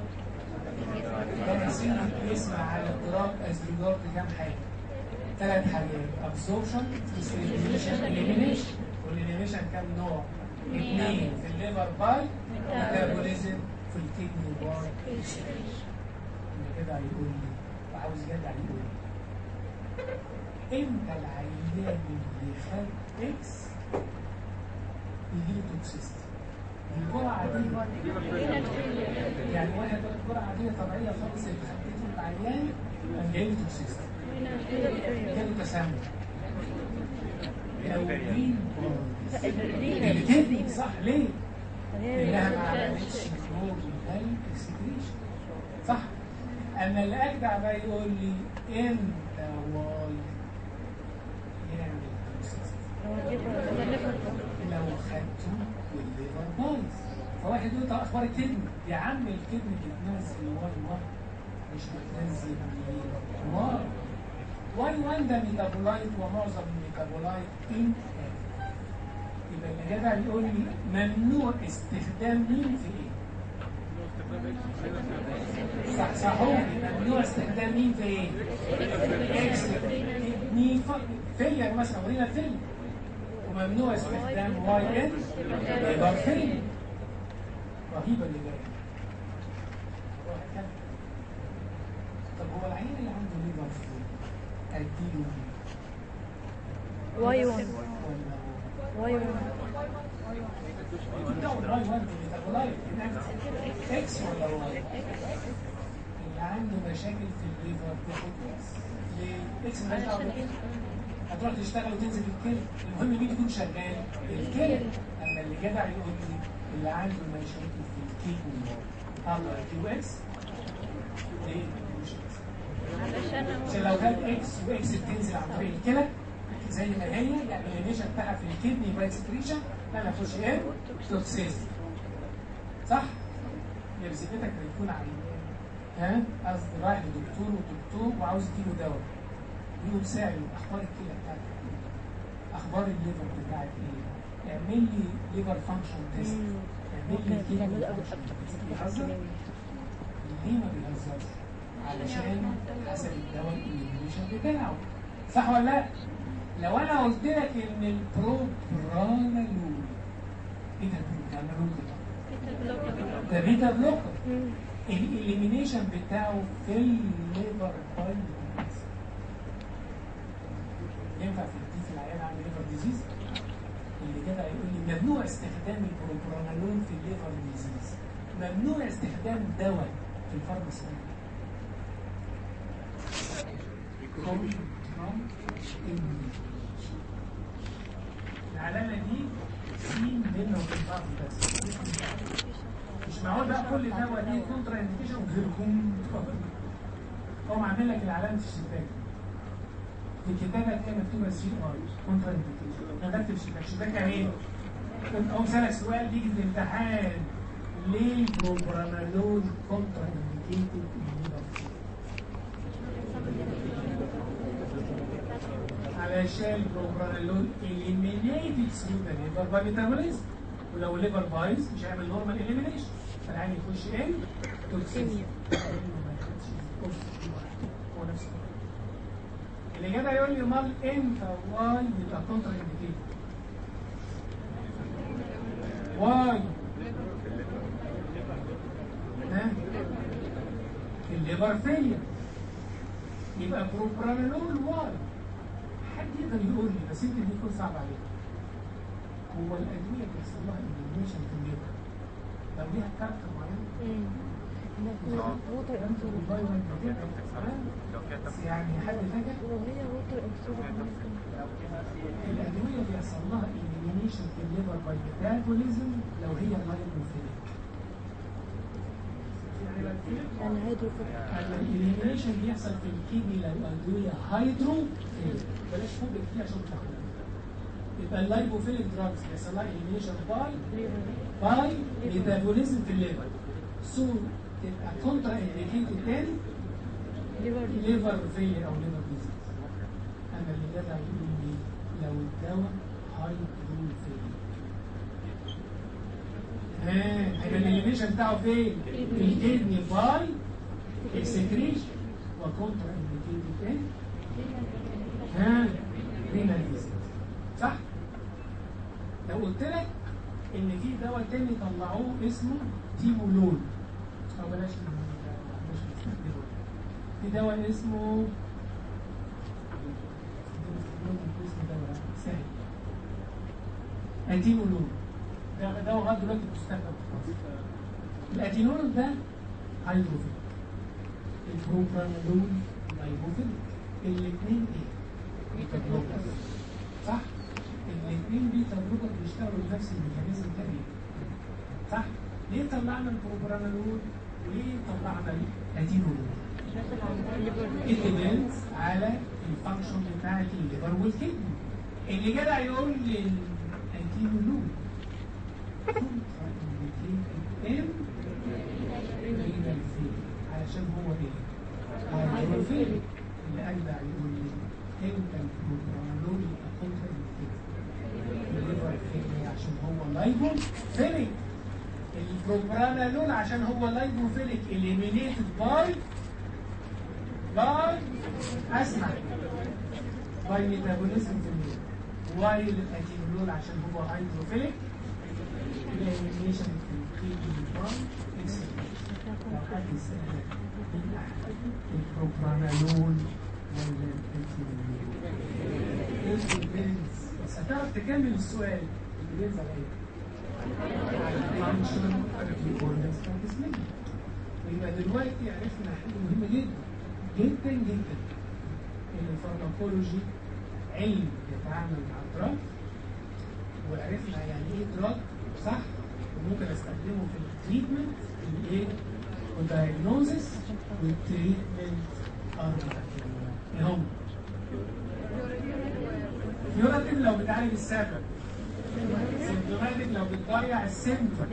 التنسيق بيسمع على اضطراب ازدواج كام حاجه ثلاث حاجات ابسوربشن ديستريبيوشن اليمينيشن والاليميشن كام نوع اثنين في الليفر باي ميتابوليزم في الكدني باي اللي كده هيقول لي وعاوز جدع يقول لي امتى العيان اللي خد اكس يجي له توكسيستي الجرعه عاديه يعني واحد واخد جرعه عاديه طبيعيه خالص اللي خدته العيان انا جاي لي توكسيستي جاي لي تسمم لو مين الكدني صح ليه؟ لانها ما عملتش نورمال اكسكريشن صح اما اللي اجدع بقى يقول لي امتى واي يعمل توكسيستي لو خدته والليفر بايظ فواحد يقول طب اخبار الكدني يا عم الكدني بتنزل واي 1 مش بتنزل واي واي 1 ده ميتابولايت ومعظم الميتابولايت ان يبقى اللي جدع يقول لي ممنوع استخدام مين في ايه؟ صح صحوني ممنوع استخدام مين في ايه؟ اكس كدني فيلر مثلا ورينا الفيلر وممنوع استخدام واي ان يبقى فيلر رهيبه اللي جايه وهكذا. طب هو العيان اللي عنده ليفر فول اديله واي 1 ولا واي 1 بتاخد واي 1 ميتابولايت اكس ولا واي اللي عنده مشاكل في الليفر بياخد اكس ليه؟ اكس مالهاش دعوه بالكلى. هتروح تشتغل وتنزل الكلى المهم مين يكون شغال الكلى اما اللي جدع يقول لي اللي عنده مشاكل في الكدني طلع كيو اكس ليه؟ مش اكس عشان لو كانت اكس واكس بتنزل عن طريق الكلى زي ما هي يعني الانيشن بتاعها في الكدني يبقى اكسكريشن انا اخش ايه؟ توكسيز صح؟ هي بذمتك بيكون عيان ها؟ قصدي رايح لدكتور ودكتور وعاوز يديله دواء يقول ساعد اخبار الكلى بتاعتك ايه؟ اخبار الليفر بتاعك ايه؟ اعمل لي ليفر فانكشن تيست اعمل لي كدني function test. بيهزر؟ ليه ما بيهزرش؟ علشان حسب الدواء الانيميشن بتاعه صح ولا لا؟ لو انا قلت لك ان البروبرانالول ايه ده البروبرانالول ده؟ ده بيتا بلوكر الاليمينيشن بتاعه في الليفر بايلز ينفع في دي في العيان عنده ليفر ديزيز اللي كده هيقول لي ممنوع استخدام البروبرانالول في الليفر ديزيز ممنوع استخدام دواء في الفارماسي العلامة دي سين بينه وبين بعض بس مش معقول بقى كل دواء دي كونترا انديكيشن وغير كونترا هو عامل لك العلامة في الشباك في الكتابة هتلاقي مكتوبة سي ار كونترا انديكيشن انا بكتب شباك شباك يعني ايه؟ أقوم سألك سؤال بيجي في الامتحان ليه البروبرانالول كونترا انديكيتد علشان البروبرانالول eliminated through the liver by metabolism ولو الليفر بايظ مش هيعمل نورمال elimination فالعين يخش ان توكسيميا هو نفس الكلام. الإجابة يقول لي امال امتى واي يبقى كونترا انديكيتد واي ها الليفر فيلير يبقى بروبرانولول واي حد يقدر يقول لي بس يمكن يكون صعب عليك هو الادويه اللي بيحصل لها انفلاميشن في الليفر لو ليها كاركتر معين ووتر كاركتر الفيروس بتاعها بس يعني حد فاكر لو هي ووتر انسولين ممكن الادويه اللي بيحصل لها انفلاميشن في الليفر باي ميتابوليزم لو هي لايبوفيليك يعني هيدروفيل الاليمينيشن بيحصل في الكيدني لو الادويه هيدرو بلاش فوق كتير عشان تاخدها يبقى اللايبوفيليك دراجز بيحصل لها اليمينيشن باي باي ميتابوليزم في الليفر سو تبقى كونترا انديكيتد تاني ليفر ليفر فيلير او ليفر ديزيز اما اللي جدع يقول لي لو الدواء هيدروفيليك ها هيبقى الاليميشن بتاعه فين؟ في الكدني باي اكسكريشن وكونترا انديكيتد تاني ها رينال ديزيز صح؟ لو قلت لك ان في دواء تاني طلعوه اسمه تيمولول او بلاش تيمولول، بلاش نستخدمه. في دواء اسمه اسم دواء سهل اتينولول ده دواء لغايه دلوقتي بيستخدم الاتينول ده هيدروفيل البروبرانولول ده لايبوفيليك الاثنين ايه؟ بيتا بلوكر صح؟ الاثنين بيتا بلوكر بيشتغلوا بنفس الميكانيزم تقريبا صح؟ ليه طلعنا البروبرانالول وليه طلعنا الاتينولول؟ It depends على الفانكشن بتاعت الليفر والكدني اللي جدع يقول لي الانتينولول ام علشان هو ايه؟ هيدروفيليك اللي اجدع يقول لي امتى البروبرانالول يبقى كونتر الليفر فيلي عشان هو لايبوفيليك البروبرانالول عشان هو لايبوفيليك eliminated باي باي اسمع باي ميتابوليزم في الميل وايل الاتينولول عشان هو هيدروفيليك elimination في الكيدني باي لو حد يسألك مين أحسن البروبرانالول ولا الاتينولول ايه الديفرنس بس هتعرف تكمل السؤال الديفرنس على ايه؟ على الفانكشن يبقى دلوقتي عرفنا حاجه مهمه جدا جدا جدا ان الفارماكولوجي علم يتعامل مع الدراج وعرفنا يعني ايه دراج صح وممكن استخدمه في التريتمنت الايه والدايجنوزس والتريتمنت اربع ايه هم فيوراتيف لو بتعالج السبب سيمتوماتيك لو بتضيع السيمتوم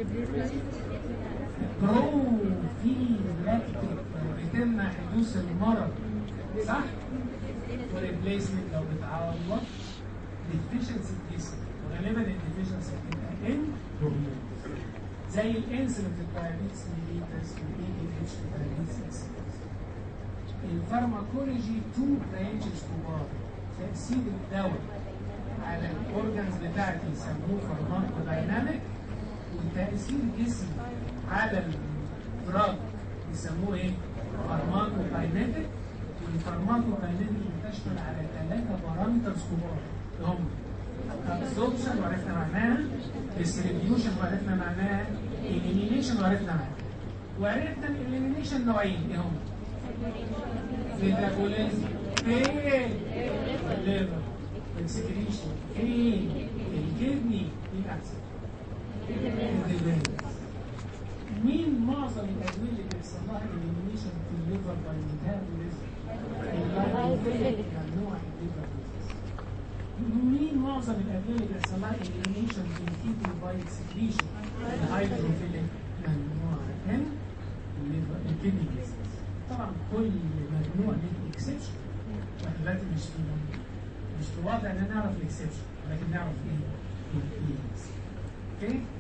بروفيلاكتيك لو بتمنع حدوث المرض صح؟ وريبليسمنت لو بتعوض ديفيشنسي كيس وغالبا الديفيشنسي بتبقى ان هرمون زي الانسولين في الدايابيتس ميليتس والاي دي اتش في الدايابيتس الفارماكولوجي تو برانشز كبار تأثير الدواء على الاورجنز بتاعتي يسموه فارماكو دايناميك وتأثير الجسم على الدراج يسموه ايه؟ فارماكو دايناميك والفارماكو دايناميك بتشمل على ثلاثة بارامترز كبار هم absorption وعرفنا معناها distribution وعرفنا معناها elimination وعرفنا معناها وعرفنا الاليمينيشن نوعين ايه هم؟ ميتابوليزم فين؟ الليفر اكسكريشن فين؟ الكدني مين احسن؟ الدبان مين معظم الادويه اللي بيحصل لها اليمينيشن في الليفر باي ميتابوليزم؟ اللايبوفيليك ممنوع الليفر مين معظم الادويه اللي بيحصل لها اليمينيشن في الكدني باي اكسكريشن؟ الهيدروفيليك ممنوع ان الليفر الكدني بيزنس طبعا كل مجموعه ليه اكسبشن واحنا دلوقتي مش في مش في وضع ان نعرف الاكسبشن ولكن نعرف ايه؟ الايه اوكي؟